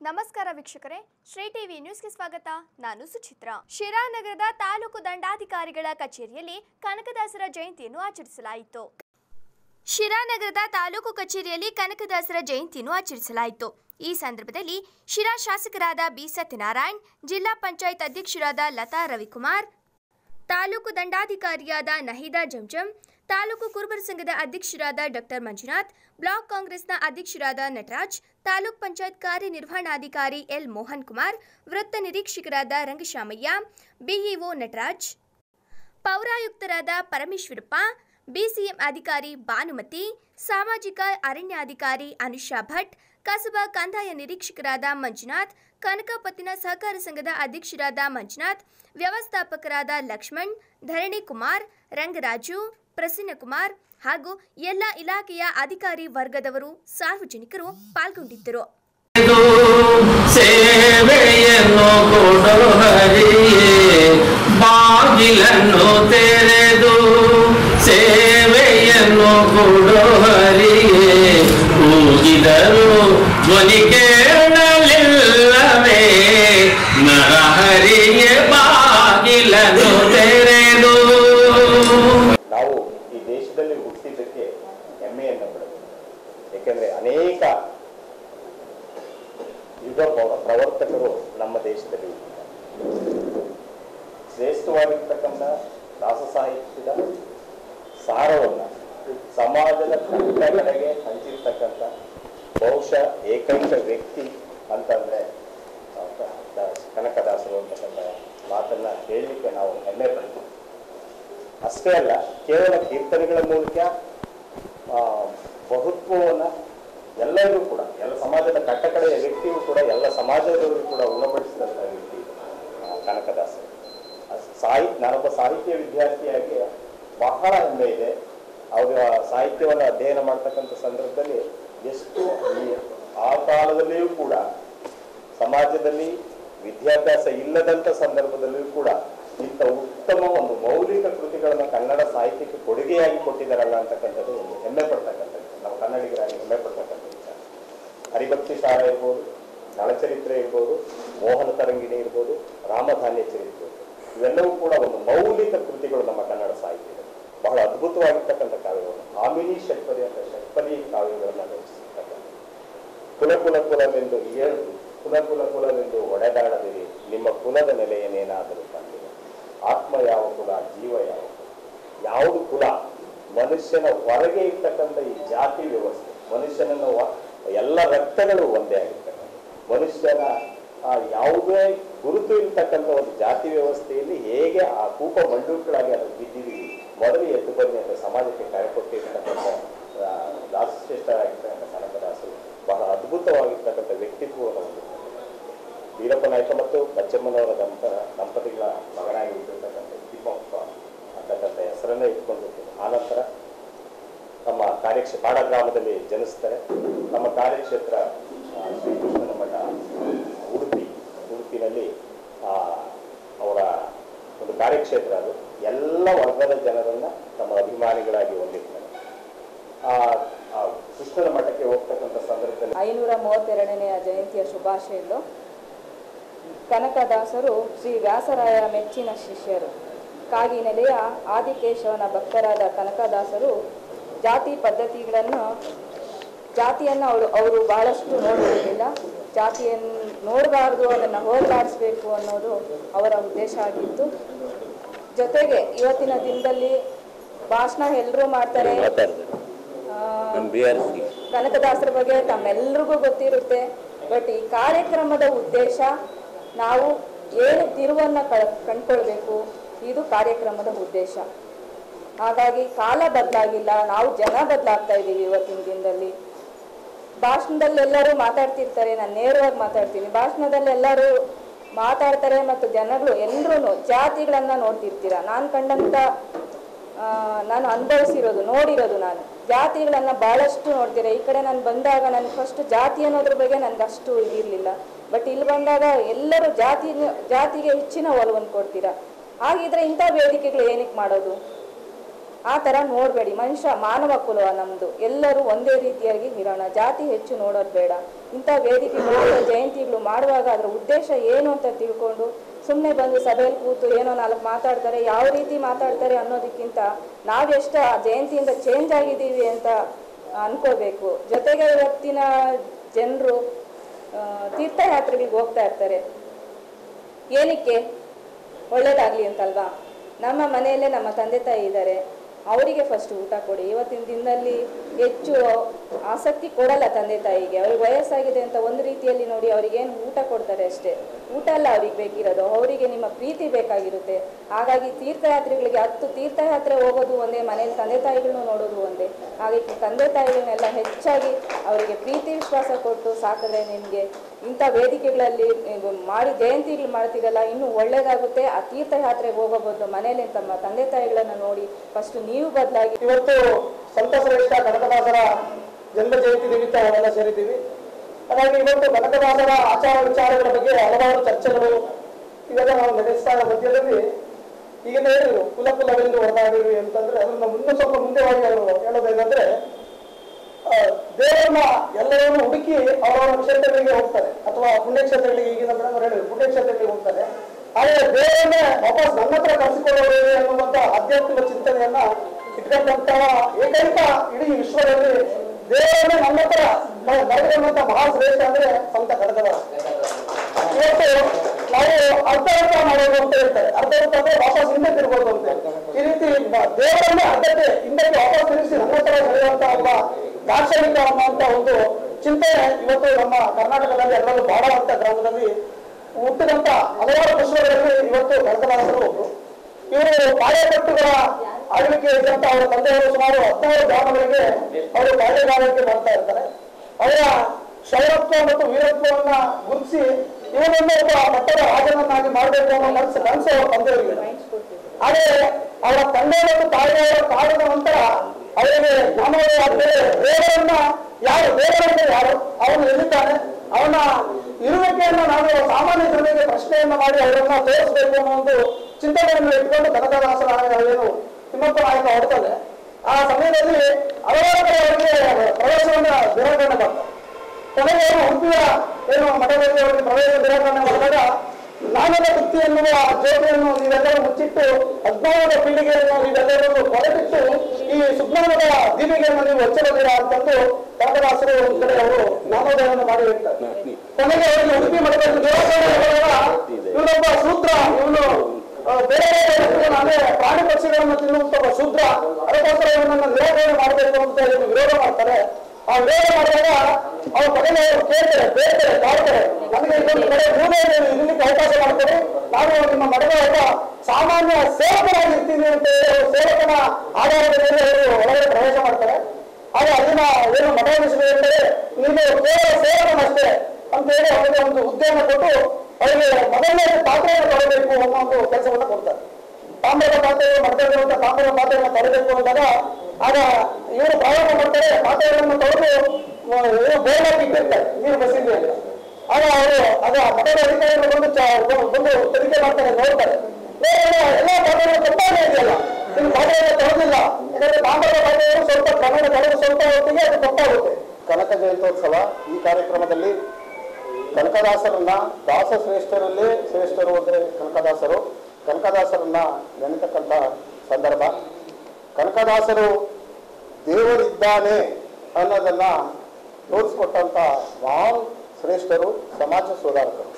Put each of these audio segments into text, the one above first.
ನಮಸ್ಕಾರ ವೀಕ್ಷಕರೇ ಶ್ರೀ ಟಿವಿ ನ್ಯೂಸ್ಗೆ ಸ್ವಾಗತ ನಾನು ಸುಚಿತ್ರಾ ಶಿರಾ ನಗರದ ತಾಲೂಕು ದಂಡಾಧಿಕಾರಿಗಳ ಕಚೇರಿಯಲ್ಲಿ ಕನಕದಾಸರ ಜಯಂತಿಯನ್ನು ಆಚರಿಸಲಾಯಿತು ಶಿರಾ ನಗರದ ತಾಲೂಕು ಕಚೇರಿಯಲ್ಲಿ ಕನಕದಾಸರ ಜಯಂತಿಯನ್ನು ಆಚರಿಸಲಾಯಿತು ಈ ಸಂದರ್ಭದಲ್ಲಿ ಶಿರಾ ಶಾಸಕರಾದ ಬಿ ಸತ್ಯನಾರಾಯಣ್ ಜಿಲ್ಲಾ ಪಂಚಾಯತ್ ಅಧ್ಯಕ್ಷರಾದ ಲತಾ ರವಿಕುಮಾರ್ ತಾಲೂಕು ದಂಡಾಧಿಕಾರಿಯಾದ ನಹೀದಾ ಜಂಜಂ ತಾಲೂಕು ಕುರುಬರ ಸಂಘದ ಅಧ್ಯಕ್ಷರಾದ ಡಾಕ್ಟರ್ ಮಂಜುನಾಥ್ ಬ್ಲಾಕ್ ಕಾಂಗ್ರೆಸ್ನ ಅಧ್ಯಕ್ಷರಾದ ನಟರಾಜ್ ತಾಲೂಕ್ ಪಂಚಾಯತ್ ಕಾರ್ಯನಿರ್ವಹಣಾಧಿಕಾರಿ ಎಲ್ ಮೋಹನ್ ಕುಮಾರ್ ವೃತ್ತ ನಿರೀಕ್ಷಕರಾದ ರಂಗಶಾಮಯ್ಯ ಬಿಇಒ ನಟರಾಜ್ ಪೌರಾಯುಕ್ತರಾದ ಪರಮೇಶ್ವರಪ್ಪ ಬಿಸಿಎಂ ಅಧಿಕಾರಿ ಭಾನುಮತಿ ಸಾಮಾಜಿಕ ಅರಣ್ಯಾಧಿಕಾರಿ ಅನುಷಾ ಭಟ್ ಕಸಬಾ ಕಂದಾಯ ನಿರೀಕ್ಷಕರಾದ ಮಂಜುನಾಥ್ ಕನಕಪತ್ತಿನ ಸಹಕಾರ ಸಂಘದ ಅಧ್ಯಕ್ಷರಾದ ಮಂಜುನಾಥ್ ವ್ಯವಸ್ಥಾಪಕರಾದ ಲಕ್ಷ್ಮಣ್ ಧರಣಿ ಕುಮಾರ್ ರಂಗರಾಜು ಪ್ರಸನ್ನಕುಮಾರ್ ಹಾಗೂ ಎಲ್ಲ ಇಲಾಖೆಯ ಅಧಿಕಾರಿ ವರ್ಗದವರು ಸಾರ್ವಜನಿಕರು ಪಾಲ್ಗೊಂಡಿದ್ದರು ಸೇವೆಯನ್ನು ಕೊಡು ಹರಿಯೇ ಬಾಗಿಲನ್ನು ತೆರೆದು ಸೇವೆಯನ್ನು ಕೊಡು ಹರಿಯೇ ಕೂಗಿದರು ಧ್ವನಿ ಕೇಳಲಿಲ್ಲವೇ ನರಹರಿಗೆ ಬಾಗಿಲನ್ನು ತೆರೆದು ನಾವು ಈ ದೇಶದಲ್ಲಿ ಹುಟ್ಟಿದ್ದಕ್ಕೆ ಹೆಮ್ಮೆಯನ್ನು ಪಡಬೇಕು ಏಕೆಂದರೆ ಅನೇಕ ಯುಗ ಪ್ರ- ಪ್ರವರ್ತಕರು ನಮ್ಮ ದೇಶದಲ್ಲಿ ಹುಟ್ಟಿದ್ದಾರೆ ಶ್ರೇಷ್ಠವಾಗಿರ್ತಕ್ಕಂಥ ದಾಸ ಸಾಹಿತ್ಯದ ಸಾರವನ್ನು ಸಮಾಜದ ಕಟ್ಟ ಕಡೆಗೆ ಹಂಚಿರ್ತಕ್ಕಂಥ ಬಹುಶಃ ಏಕೈಕ ವ್ಯಕ್ತಿ ಅಂತಂದ್ರೆ ಆ, ಕ- ದ- ಕನಕದಾಸರು ಅಂತಕ್ಕಂಥ ಮಾತನ್ನ ಹೇಳಲಿಕ್ಕೆ ನಾವು ಹೆಮ್ಮೆ ಪಡ್ತೀವಿ ಅಷ್ಟೇ ಅಲ್ಲ ಕೇವಲ ಕೀರ್ತನೆಗಳ ಮೂಲಕ ಆ, ಬಹುತ್ವವನ್ನು ಎಲ್ಲರಿಗೂ ಕೂಡ ಎಲ್ಲ ಸಮಾಜದ ಕಟ್ಟಕಡೆಯ ವ್ಯಕ್ತಿಯೂ ಕೂಡ ಎಲ್ಲ ಸಮಾಜದವರು ಕೂಡ ಉಣಬಡಿಸಿದಂಥ ವ್ಯಕ್ತಿ ಆ, ಕನಕದಾಸರು ಸಾಹಿತ್ಯ ನಾನೊಬ್ಬ ಸಾಹಿತ್ಯ ವಿದ್ಯಾರ್ಥಿಯಾಗಿ ಬಹಳ ಹೆಮ್ಮೆ ಇದೆ ಅವರ ಸಾಹಿತ್ಯವನ್ನು ಅಧ್ಯಯನ ಮಾಡ್ತಕ್ಕಂಥ ಸಂದರ್ಭದಲ್ಲಿ ಎಷ್ಟು ಈ ಆ ಕಾಲದಲ್ಲಿಯೂ ಕೂಡ ಸಮಾಜದಲ್ಲಿ ವಿದ್ಯಾಭ್ಯಾಸ ಇಲ್ಲದಂಥ ಸಂದರ್ಭದಲ್ಲಿಯೂ ಕೂಡ ಇಂಥ ಉತ್ತಮ ಒಂದು ಮೌಲಿಕ ಕೃತಿಗಳನ್ನು ಕನ್ನಡ ಸಾಹಿತ್ಯಕ್ಕೆ ಕೊಡುಗೆಯಾಗಿ ಕೊಟ್ಟಿದ್ದಾರಲ್ಲ ಅಂತಕ್ಕಂಥದ್ದು ಒಂದು ಹೆಮ್ಮೆ ಪಡ್ತಕ್ಕಂಥದ್ದು ನಾವು ಕನ್ನಡಿಗರಾಗಿ ಹೆಮ್ಮೆ ಪಡ್ತಕ್ಕಂಥ ವಿಚಾರ ಹರಿಭಕ್ತಿ ಸಾರ ಇರ್ಬೋದು ನಳಚರಿತ್ರೆ ಇರ್ಬೋದು ಮೋಹನ ತರಂಗಿಣಿ ಇರ್ಬೋದು ರಾಮಧಾನ್ಯ ಚರಿತ್ರೆ ಇವೆಲ್ಲವೂ ಕೂಡ ಒಂದು ಮೌಲಿಕ ಕೃತಿಗಳು ನಮ್ಮ ಕನ್ನಡ ಸಾಹಿತ್ಯದಲ್ಲಿ ಬಹಳ ಅದ್ಭುತವಾಗಿರ್ತಕ್ಕಂಥ ಕಾವ್ಯಗಳು ಆಮಿನಿ ಷಟ್ಪದಿ ಅಂತ ಷಟ್ಪದಿ ಕಾವ್ಯಗಳನ್ನು ರಚಿಸಿರ್ತಕ್ಕಂಥ ಕುಲ ಕುಲ ಕುಲವೆಂದು ಏಳು ಕುಲ ಕುಲ ಕುಲವೆಂದು ಒಡೆದಾಡದಿರಿ ನಿಮ್ಮ ಕುಲದ ನೆಲೆಯನ್ನೇನಾದರೂ ಕಂಡಿದೆ ಆತ್ಮ ಯಾವ ಕುಲ ಜೀವ ಯಾವ ಕುಲ ಯಾವುದು ಕುಲ ಮನುಷ್ಯನ ಹೊರಗೆ ಇರ್ತಕ್ಕಂಥ ಈ ಜಾತಿ ವ್ಯವಸ್ಥೆ ಮನುಷ್ಯನನ್ನು ವ- ಎಲ್ಲ ರಕ್ತಗಳು ಒಂದೇ ಆಗಿರ್ತಕ್ಕಂಥ ಮನುಷ್ಯನ ಆ ಯಾವುದೇ ಗುರುತು ಇರ್ತಕ್ಕಂಥ ಒಂದು ಜಾತಿ ವ್ಯವಸ್ಥೆಯಲ್ಲಿ ಹೇಗೆ ಆ ಕೂಪ ಮಂಡೂಕಗಳಾಗಿ ಅದು ಬಿದ್ದಿದ್ದೀವಿ ಮೊದಲು ಎದ್ದು ಬನ್ನಿ ಅಂತ ಸಮಾಜಕ್ಕೆ ಕರೆಕೊಟ್ಟಿರ್ತಕ್ಕಂಥ ಆ, ದಾಸಶ್ರೇಷ್ಠರಾಗಿರ್ತಕ್ಕಂಥ ಕನಕದಾಸರು ಬಹಳ ಅದ್ಭುತವಾಗಿರ್ತಕ್ಕಂಥ ವ್ಯಕ್ತಿತ್ವವನ್ನು ಹೊಂದಿದ್ದಾರೆ ವೀರಪ್ಪ ನಾಯ್ಕ ಮತ್ತು ಬಚ್ಚಮ್ಮನವರ ದಂಪ ದಂಪತಿಗಳ ಮಗನಾಗಿ ಹುಟ್ಟಿರ್ತಕ್ಕಂಥ ತಿಮ್ಮಪ್ಪ ಅಂತಕ್ಕಂಥ ಹೆಸರನ್ನೇ ಇಟ್ಕೊಂಡಿರ್ತಾರೆ ಆನಂತರ ತಮ್ಮ ಕಾರ್ಯಕ್ಷೇತ್ರ ಕಾಡ ಗ್ರಾಮದಲ್ಲಿ ಜನಿಸ್ತಾರೆ ತಮ್ಮ ಕಾರ್ಯಕ್ಷೇತ್ರ ಆ, ಶ್ರೀಕೃಷ್ಣನ ಮಠ ಉಡುಪಿ ಉಡುಪಿನಲ್ಲಿ ಆ, ಅವರ ಒಂದು ಕಾರ್ಯಕ್ಷೇತ್ರ ಅದು ಎಲ್ಲ ವರ್ಗದ ಜನರನ್ನ ತಮ್ಮ ಅಭಿಮಾನಿಗಳಾಗಿ ಹೊಂದಿರ್ತಾರೆ ಆ ಆ ಕೃಷ್ಣನ ಮಠಕ್ಕೆ ಹೋಗ್ತಕ್ಕಂಥ ಸಂದರ್ಭದಲ್ಲಿ ಐನೂರ ಮೂವತ್ತೆರಡನೆಯ ಜಯಂತಿಯ ಶುಭಾಶಯಗಳು ಕನಕದಾಸರು ಶ್ರೀ ವ್ಯಾಸರಾಯ ಮೆಚ್ಚಿನ ಶಿಷ್ಯರು ಕಾಗಿ ನೆಲೆಯ ಆದಿಕೇಶವನ ಭಕ್ತರಾದ ಕನಕದಾಸರು ಜಾತಿ ಪದ್ಧತಿಗಳನ್ನು ಜಾತಿಯನ್ನು ಅವರು ಅವರು ಬಹಳಷ್ಟು ನೋಡಿರಲಿಲ್ಲ ಜಾತಿಯನ್ನು ನೋಡಬಾರ್ದು ಅದನ್ನು ಹೋಗಲಾಡಿಸ್ಬೇಕು ಅನ್ನೋದು ಅವರ ಉದ್ದೇಶ ಆಗಿತ್ತು ಜೊತೆಗೆ ಇವತ್ತಿನ ದಿನದಲ್ಲಿ ಭಾಷಣ ಎಲ್ಲರೂ ಮಾಡ್ತಾರೆ ಆ, ಕನಕದಾಸರ ಬಗ್ಗೆ ತಮ್ಮೆಲ್ರಿಗೂ ಗೊತ್ತಿರುತ್ತೆ ಬಟ್ ಈ ಕಾರ್ಯಕ್ರಮದ ಉದ್ದೇಶ ನಾವು ಏನು ತಿರುವನ್ನು ಕಳ್ ಕಂಡ್ಕೊಳ್ಬೇಕು ಇದು ಕಾರ್ಯಕ್ರಮದ ಉದ್ದೇಶ ಹಾಗಾಗಿ ಕಾಲ ಬದಲಾಗಿಲ್ಲ ನಾವು ಜನ ಬದಲಾಗ್ತಾ ಇದ್ದೀವಿ ಇವತ್ತಿನ ದಿನದಲ್ಲಿ ಭಾಷಣದಲ್ಲಿ ಎಲ್ಲರೂ ಮಾತಾಡ್ತಿರ್ತಾರೆ ನಾನು ನೇರವಾಗಿ ಮಾತಾಡ್ತೀನಿ ಭಾಷಣದಲ್ಲಿ ಎಲ್ಲರೂ ಮಾತಾಡ್ತಾರೆ ಮತ್ತು ಜನಗಳು ಎಲ್ಲರೂ ಜಾತಿಗಳನ್ನ ನೋಡ್ತಿರ್ತೀರ ನಾನು ಕಂಡಂತ ಆ, ನಾನು ಅನುಭವಿಸಿರೋದು ನೋಡಿರೋದು ನಾನು ಜಾತಿಗಳನ್ನ ಬಹಳಷ್ಟು ನೋಡ್ತೀರ ಈ ಕಡೆ ನಾನು ಬಂದಾಗ ನನ್ಗೆ ಫಸ್ಟ್ ಜಾತಿ ಅನ್ನೋದ್ರ ಬಗ್ಗೆ ನನ್ಗೆ ಅಷ್ಟು ಇದಿರಲಿಲ್ಲ ಬಟ್ ಇಲ್ಲಿ ಬಂದಾಗ ಎಲ್ಲರೂ ಜಾತಿ ಜಾತಿಗೆ ಹೆಚ್ಚಿನ ಒಲವನ್ನು ಕೊಡ್ತೀರಾ ಹಾಗಿದ್ರೆ ಇಂಥ ವೇದಿಕೆಗಳು ಏನಕ್ಕೆ ಮಾಡೋದು ಆ ಥರ ನೋಡಬೇಡಿ ಮನುಷ್ಯ ಮಾನವ ಕುಲ ನಮ್ಮದು ಎಲ್ಲರೂ ಒಂದೇ ರೀತಿಯಾಗಿ ಇರೋಣ ಜಾತಿ ಹೆಚ್ಚು ನೋಡೋದು ಬೇಡ ಇಂಥ ವೇದಿಕೆಗಳು ಇಂಥ ಜಯಂತಿಗಳು ಮಾಡುವಾಗ ಅದರ ಉದ್ದೇಶ ಏನು ಅಂತ ತಿಳ್ಕೊಂಡು ಸುಮ್ಮನೆ ಬಂದು ಸಭೆಯಲ್ಲಿ ಕೂತು ಏನೋ ನಾಲ್ಕು ಮಾತಾಡ್ತಾರೆ ಯಾವ ರೀತಿ ಮಾತಾಡ್ತಾರೆ ಅನ್ನೋದಕ್ಕಿಂತ ನಾವೆಷ್ಟು ಆ ಜಯಂತಿಯಿಂದ ಚೇಂಜ್ ಆಗಿದ್ದೀವಿ ಅಂತ ಅನ್ಕೋಬೇಕು ಜೊತೆಗೆ ಇವತ್ತಿನ ಜನರು ತೀರ್ಥಯಾತ್ರೆಗಳಿಗೆ ಹೋಗ್ತಾ ಇರ್ತಾರೆ ಏನಕ್ಕೆ ಒಳ್ಳೇದಾಗ್ಲಿ ಅಂತಲ್ವಾ ನಮ್ಮ ಮನೆಯಲ್ಲೇ ನಮ್ಮ ತಂದೆ ತಾಯಿ ಇದ್ದಾರೆ ಅವರಿಗೆ ಫಸ್ಟ್ ಊಟ ಕೊಡಿ ಇವತ್ತಿನ ದಿನದಲ್ಲಿ ಹೆಚ್ಚು ಆಸಕ್ತಿ ಕೊಡಲ್ಲ ತಂದೆ ತಾಯಿಗೆ ಅವ್ರಿಗೆ ವಯಸ್ಸಾಗಿದೆ ಅಂತ ಒಂದು ರೀತಿಯಲ್ಲಿ ನೋಡಿ ಅವ್ರಿಗೇನು ಊಟ ಕೊಡ್ತಾರೆ ಅಷ್ಟೇ ಊಟ ಅಲ್ಲ ಅವ್ರಿಗೆ ಬೇಕಿರೋದು ಅವರಿಗೆ ನಿಮ್ಮ ಪ್ರೀತಿ ಬೇಕಾಗಿರುತ್ತೆ ಹಾಗಾಗಿ ತೀರ್ಥಯಾತ್ರೆಗಳಿಗೆ ಹತ್ತು ತೀರ್ಥಯಾತ್ರೆ ಹೋಗೋದು ಒಂದೇ ಮನೇಲಿ ತಂದೆ ತಾಯಿಗಳನ್ನೂ ನೋಡೋದು ಒಂದೇ ಹಾಗಾಗಿ ತಂದೆ ತಾಯಿಗಳನ್ನೆಲ್ಲ ಹೆಚ್ಚಾಗಿ ಅವರಿಗೆ ಪ್ರೀತಿ ವಿಶ್ವಾಸ ಕೊಟ್ಟು ಸಾಕಿದ್ರೆ ನಿಮಗೆ ಇಂಥ ವೇದಿಕೆಗಳಲ್ಲಿ ನೀವು ಮಾಡಿ ಜಯಂತಿಗಳು ಮಾಡ್ತೀರಲ್ಲ ಇನ್ನೂ ಒಳ್ಳೇದಾಗುತ್ತೆ ಆ ತೀರ್ಥಯಾತ್ರೆಗೆ ಹೋಗೋ ಬದಲು ಮನೇಲಿ ತಮ್ಮ ತಂದೆ ತಾಯಿಗಳನ್ನ ನೋಡಿ ಫಸ್ಟ್ ನೀವು ಬದಲಾಗಿ ಇವತ್ತು ಸಂತ ಶ್ರೇಷ್ಠ ಕನಕದಾಸರ ಜನ್ಮ ಜಯಂತಿ ನಿಮಿತ್ತ ನಾವೆಲ್ಲ ಸೇರಿದ್ದೀವಿ ಹಾಗಾಗಿ ಇವತ್ತು ಕನಕದಾಸರ ಆಚಾರ ವಿಚಾರಗಳ ಬಗ್ಗೆ ಹಲವಾರು ಚರ್ಚೆಗಳು ಇವೆಲ್ಲ ನಾವು ನಡೆಸ್ತಾ ಇರೋ ಮಧ್ಯದಲ್ಲಿ ಈಗ ಹೇಳಿದ್ರು ಕುಲ ಕುಲವೆಂದು ಹೊರದಾಡಿರು ಅಂತಂದ್ರೆ ಅದನ್ನ ಮುಂದೆ ಸ್ವಲ್ಪ ಮುಂದೆ ಹೋಗಿ ಅವರು ಹೇಳೋದೇನಂದ್ರೆ ಆ, ದೇವರನ್ನ ಎಲ್ಲರನ್ನು ಹುಡುಕಿ ಅವರವರ ಕ್ಷೇತ್ರಗಳಿಗೆ ಹೋಗ್ತಾರೆ ಅಥವಾ ಪುಣ್ಯಕ್ಷೇತ್ರಗಳಿಗೆ ಈಗಿನ ಮೇಡಮ್ ಹೇಳಿದ್ರು ಪುಣ್ಯಕ್ಷೇತ್ರಗಳಿಗೆ ಹೋಗ್ತಾರೆ ಆದರೆ ದೇವರನ್ನೇ ವಾಪಸ್ ನನ್ನ ಹತ್ರ ಕರೆಸಿಕೊಳ್ಳೋದು ಅನ್ನುವಂತ ಆಧ್ಯಾತ್ಮಿಕ ಚಿಂತನೆಯನ್ನ ಇಟ್ಕೊಂಡಂತ ಏಕೈಕ ಇಡೀ ವಿಶ್ವದಲ್ಲಿ ದೇವರನ್ನೇ ನನ್ನ ಹತ್ರ ಬರೆದಿರುವಂತ ಮಹಾಶ್ರೇಷ್ಠ ಅಂದ್ರೆ ಸಂತ ಕಡಗದಾಸ ಇವತ್ತು ನಾವು ಅರ್ಧ ಅರ್ಧ ಮಾಡೋದು ಅಂತ ಹೇಳ್ತಾರೆ ಅರ್ಧ ಅರ್ಧ ಅಂದ್ರೆ ವಾಪಸ್ ಹಿಂದೆ ತಿರ್ಬೋದು ಅಂತ ಈ ರೀತಿ ಬ- ದೇವರನ್ನೇ ಅರ್ಧಕ್ಕೆ ಹಿಂದಕ್ಕೆ ವಾಪಸ್ ತಿರುಗಿಸಿ ನನ್ನ ಹತ್ರ ಬೆಳೆಯುವಂತ ಒಬ್ಬ ದಾರ್ಶನಿಕ ಅನ್ನುವಂತ ಒಂದು ಚಿಂತನೆ ಇವತ್ತು ನಮ್ಮ ಕರ್ನಾಟಕದಲ್ಲಿ ಎಲ್ಲರೂ ಬಾಡುವಂತ ಗ್ರಾಮದಲ್ಲಿ ಹುಟ್ಟಿದಂತ ಹಲವಾರು ಪುಷ್ಪಗಳಲ್ಲಿ ಇವತ್ತು ಕನಕದಾಸರು ಒಬ್ರು ಇವರು ಕಾರ್ಯಕರ್ತುಗಳ ಆಳ್ವಿಕೆ ಇದ್ದಂತ ಅವರ ತಂದೆಯವರು ಸುಮಾರು ಹದಿನಾರು ಗ್ರಾಮಗಳಿಗೆ ಅವರು ಕಾರ್ಯಗಾರಿಕೆ ಮಾಡ್ತಾ ಇರ್ತಾರೆ ಅವರ ಶೌರತ್ವ ಮತ್ತು ವೀರತ್ವವನ್ನ ಗುರುತಿಸಿ ಇವನನ್ನು ಒಬ್ಬ ಮಟ್ಟದ ರಾಜನನ್ನಾಗಿ ಮಾಡಬೇಕು ಅನ್ನೋ ಮನಸ್ಸು ಕನಸು ಅವರ ತಂದೆಯವರಿಗೆ ಆದರೆ ಅವರ ತಂದೆ ಮತ್ತು ತಾಯಿಯವರ ಕಾಲದ ನಂತರ ಅವರಿಗೆ ಜ್ಞಾನೋದಯ ಆದ್ಮೇಲೆ ದೇವರನ್ನ ಯಾರು ದೇವರಂದ್ರೆ ಯಾರು ಅವನು ಎಲ್ಲಿದ್ದಾನೆ ಅವನ ಇರುವಿಕೆಯನ್ನು ನಾವು ಸಾಮಾನ್ಯ ಜನರಿಗೆ ಪ್ರಶ್ನೆಯನ್ನ ಮಾಡಿ ಅವರನ್ನ ತೋರಿಸಬೇಕು ಅನ್ನೋ ಒಂದು ಚಿಂತನೆಯನ್ನು ಇಟ್ಕೊಂಡು ಕನಕದಾಸರ ಏನು ತಿಮ್ಮಪ್ಪ ನಾಯಕ ಹೊಡ್ತಾರೆ ಆ ಸಮಯದಲ್ಲಿ ಹಲವಾರು ಕಡೆ ಅವರಿಗೆ ಪ್ರವೇಶವನ್ನ ನಿರಾಕರಣೆ ಮಾಡ್ತಾರೆ ಕೊನೆಗೆ ಅವರು ಉಡುಪಿಯ ಏನು ಮಠದಲ್ಲಿ ಅವರಿಗೆ ಪ್ರವೇಶ ನಿರಾಕರಣೆ ಮಾಡಿದಾಗ ಜ್ಞಾನದ ವೃತ್ತಿ ಎನ್ನುವ ಜ್ಯೋತಿಯನ್ನು ನೀವೆಲ್ಲರೂ ಮುಚ್ಚಿಟ್ಟು ಅಜ್ಞಾನದ ಪೀಳಿಗೆಯನ್ನು ನೀವೆಲ್ಲರೂ ಹೊರಬಿಟ್ಟು ಈ ಸುಜ್ಞಾನದ ದೀಪಿಗೆಯನ್ನು ನೀವು ಹಚ್ಚಬದ್ದೀರಾ ಅಂತಂದು ಕನಕದಾಸರು ಒಂದು ಕಡೆ ಅವರು ಜ್ಞಾನೋದಯವನ್ನು ಮಾಡಿ ಹೇಳ್ತಾರೆ ಕೊನೆಗೆ ಅವರಿಗೆ ಉಡುಪಿ ಮಠದಲ್ಲಿ ನಿರಾಕರಣೆ ಮಾಡಿದಾಗ ಇವನೊಬ್ಬ ಶೂದ್ರ ಇವನು ಆ, ಬೇರೆ ಬೇರೆ ವ್ಯಕ್ತಿಗಳು ಅಂದ್ರೆ ಪ್ರಾಣಿ ಪಕ್ಷಿಗಳನ್ನು ತಿನ್ನುವಂತ ಒಬ್ಬ ಶೂದ್ರ ಅದಕ್ಕೋಸ್ಕರ ಇವನನ್ನು ನಿರಾಕರಣೆ ಮಾಡಬೇಕು ಅಂತ ಇವರು ವಿರೋಧ ಮಾಡ್ತಾರೆ ಆ ವಿರೋಧ ಮಾಡಿದಾಗ ಅವ್ರ ಕೊನೆಗೆ ಅವ್ರು ಕೇಳ್ತಾರೆ ಬೇಡ್ತಾರೆ ಕಾಡ್ತಾರೆ ನನಗೆ ಇದೊಂದು ಕಡೆ ಮೂಲೆ ಇರ್ಲಿಕ್ಕೆ ಅವಕಾಶ ಮಾಡ್ತಾರೆ ನಾನು ನಿಮ್ಮ ಮಠದ ಒಬ್ಬ ಸಾಮಾನ್ಯ ಸೇವಕನಾಗಿರ್ತೀನಿ ಅಂತ ಹೇಳಿ ಅವ್ರು ಸೇವಕನ ಆಧಾರದ ಮೇಲೆ ಅವರು ಒಳಗಡೆ ಪ್ರವೇಶ ಮಾಡ್ತಾರೆ ಆಗ ಅಲ್ಲಿನ ಏನು ಮಠಾಧೀಶರು ಹೇಳ್ತಾರೆ ನೀನು ಕೇವಲ ಸೇವಕನಷ್ಟೇ ಅಂತ ಹೇಳಿ ಅವರಿಗೆ ಒಂದು ಉದ್ಯಮ ಕೊಟ್ಟು ಅವರಿಗೆ ಮೊದಲನೇ ಪಾತ್ರೆಯನ್ನು ತೊಡಬೇಕು ಅನ್ನೋ ಒಂದು ಕೆಲಸವನ್ನು ಕೊಡ್ತಾರೆ ತಾಮ್ರದ ಪಾತ್ರೆಗಳು ಮಠದಲ್ಲಿರುವಂತ ತಾಮ್ರದ ಪಾತ್ರೆಯನ್ನು ತೊಡಬೇಕು ಅಂದಾಗ ಆಗ ಇವರು ಪ್ರಾರಂಭ ಮಾಡ್ತಾರೆ ಪಾತ್ರೆಗಳನ್ನು ತೊಳೆದು ಏನು ಬೋರ್ಡಾಗಿ ಇಟ್ಟಿರ್ತಾರೆ ನೀರು ಬಸಿದೆ ಅಂತ ಆಗ ಅವರು ಆಗ ಮಠದ ಅಧಿಕಾರಿಗಳು ಬಂದು ಚ- ಬಂದು ತನಿಖೆ ಮಾಡ್ತಾರೆ ನೋಡ್ತಾರೆ ನೋಡಿದ್ರೆ ಎಲ್ಲ ಪಾತ್ರೆಗಳು ತಪ್ಪಾಗೇ ಇದೆಯಲ್ಲ ನಿಮ್ಮ ಪಾತ್ರೆಯನ್ನು ತೊಳೆದಿಲ್ಲ ಯಾಕಂದ್ರೆ ತಾಮ್ರದ ಪಾತ್ರೆಗಳು ಸ್ವಲ್ಪ ಕ್ರಮೇಣ ತೊಳೆದು ಸ್ವಲ್ಪ ಹೊತ್ತಿಗೆ ಅದು ತಪ್ಪಾಗುತ್ತೆ ಕನಕ ಜಯಂತ್ಯೋತ್ಸವ ಈ ಕಾರ್ಯಕ್ರಮದಲ್ಲಿ ಕನಕದಾಸರನ್ನ ದಾಸ ಶ್ರೇಷ್ಠರಲ್ಲೇ ಶ್ರೇಷ್ಠರು ಅಂದರೆ ಕನಕದಾಸರು ಕನಕದಾಸರನ್ನ ನೆನೆತಕ್ಕಂಥ ಸಂದರ್ಭ ಕನಕದಾಸರು ದೇವರಿದ್ದಾನೆ ಅನ್ನೋದನ್ನ ತೋರಿಸ್ಕೊಟ್ಟಂತ ಮಹಾನ್ ಶ್ರೇಷ್ಠರು ಸಮಾಜ ಸುಧಾರಕರು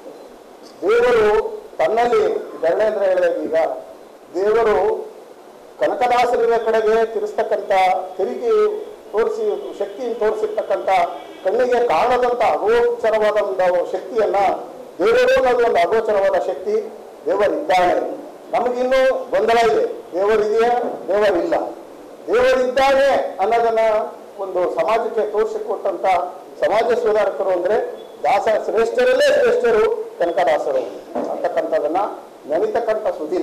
ದೇವರು ತನ್ನಲ್ಲಿ ಧರಣೇಂದ್ರ ಹೇಳಿದಾಗ ಈಗ ದೇವರು ಕನಕದಾಸರಿನ ಕಡೆಗೆ ತಿರ್ಸ್ತಕ್ಕಂಥ ತಿರುಗಿ ತೋರಿಸಿ ಶಕ್ತಿಯನ್ನು ತೋರಿಸಿರ್ತಕ್ಕಂಥ ಕಣ್ಣಿಗೆ ಕಾಣದಂತ ಅಗೋಚರವಾದ ಒಂದು ಶಕ್ತಿಯನ್ನ ದೇವರು ಅನ್ನೋದು ಒಂದು ಅಗೋಚರವಾದ ಶಕ್ತಿ ದೇವರಿದ್ದಾನೆ ನಮಗಿನ್ನೂ ಗೊಂದಲ ಇದೆ ದೇವರಿದೆಯಾ ದೇವರಿಲ್ಲ ದೇವರಿದ್ದಾನೆ ಅನ್ನೋದನ್ನ ಒಂದು ಸಮಾಜಕ್ಕೆ ತೋರಿಸಿಕೊಟ್ಟಂತ ಸಮಾಜ ಸುಧಾರಕರು ಅಂದ್ರೆ ದಾಸ ಶ್ರೇಷ್ಠರಲ್ಲೇ ಶ್ರೇಷ್ಠರು ಕನಕದಾಸರು ಅಂತಕ್ಕಂಥದನ್ನ ನೆನೆತಕ್ಕಂಥ ಸುದಿನ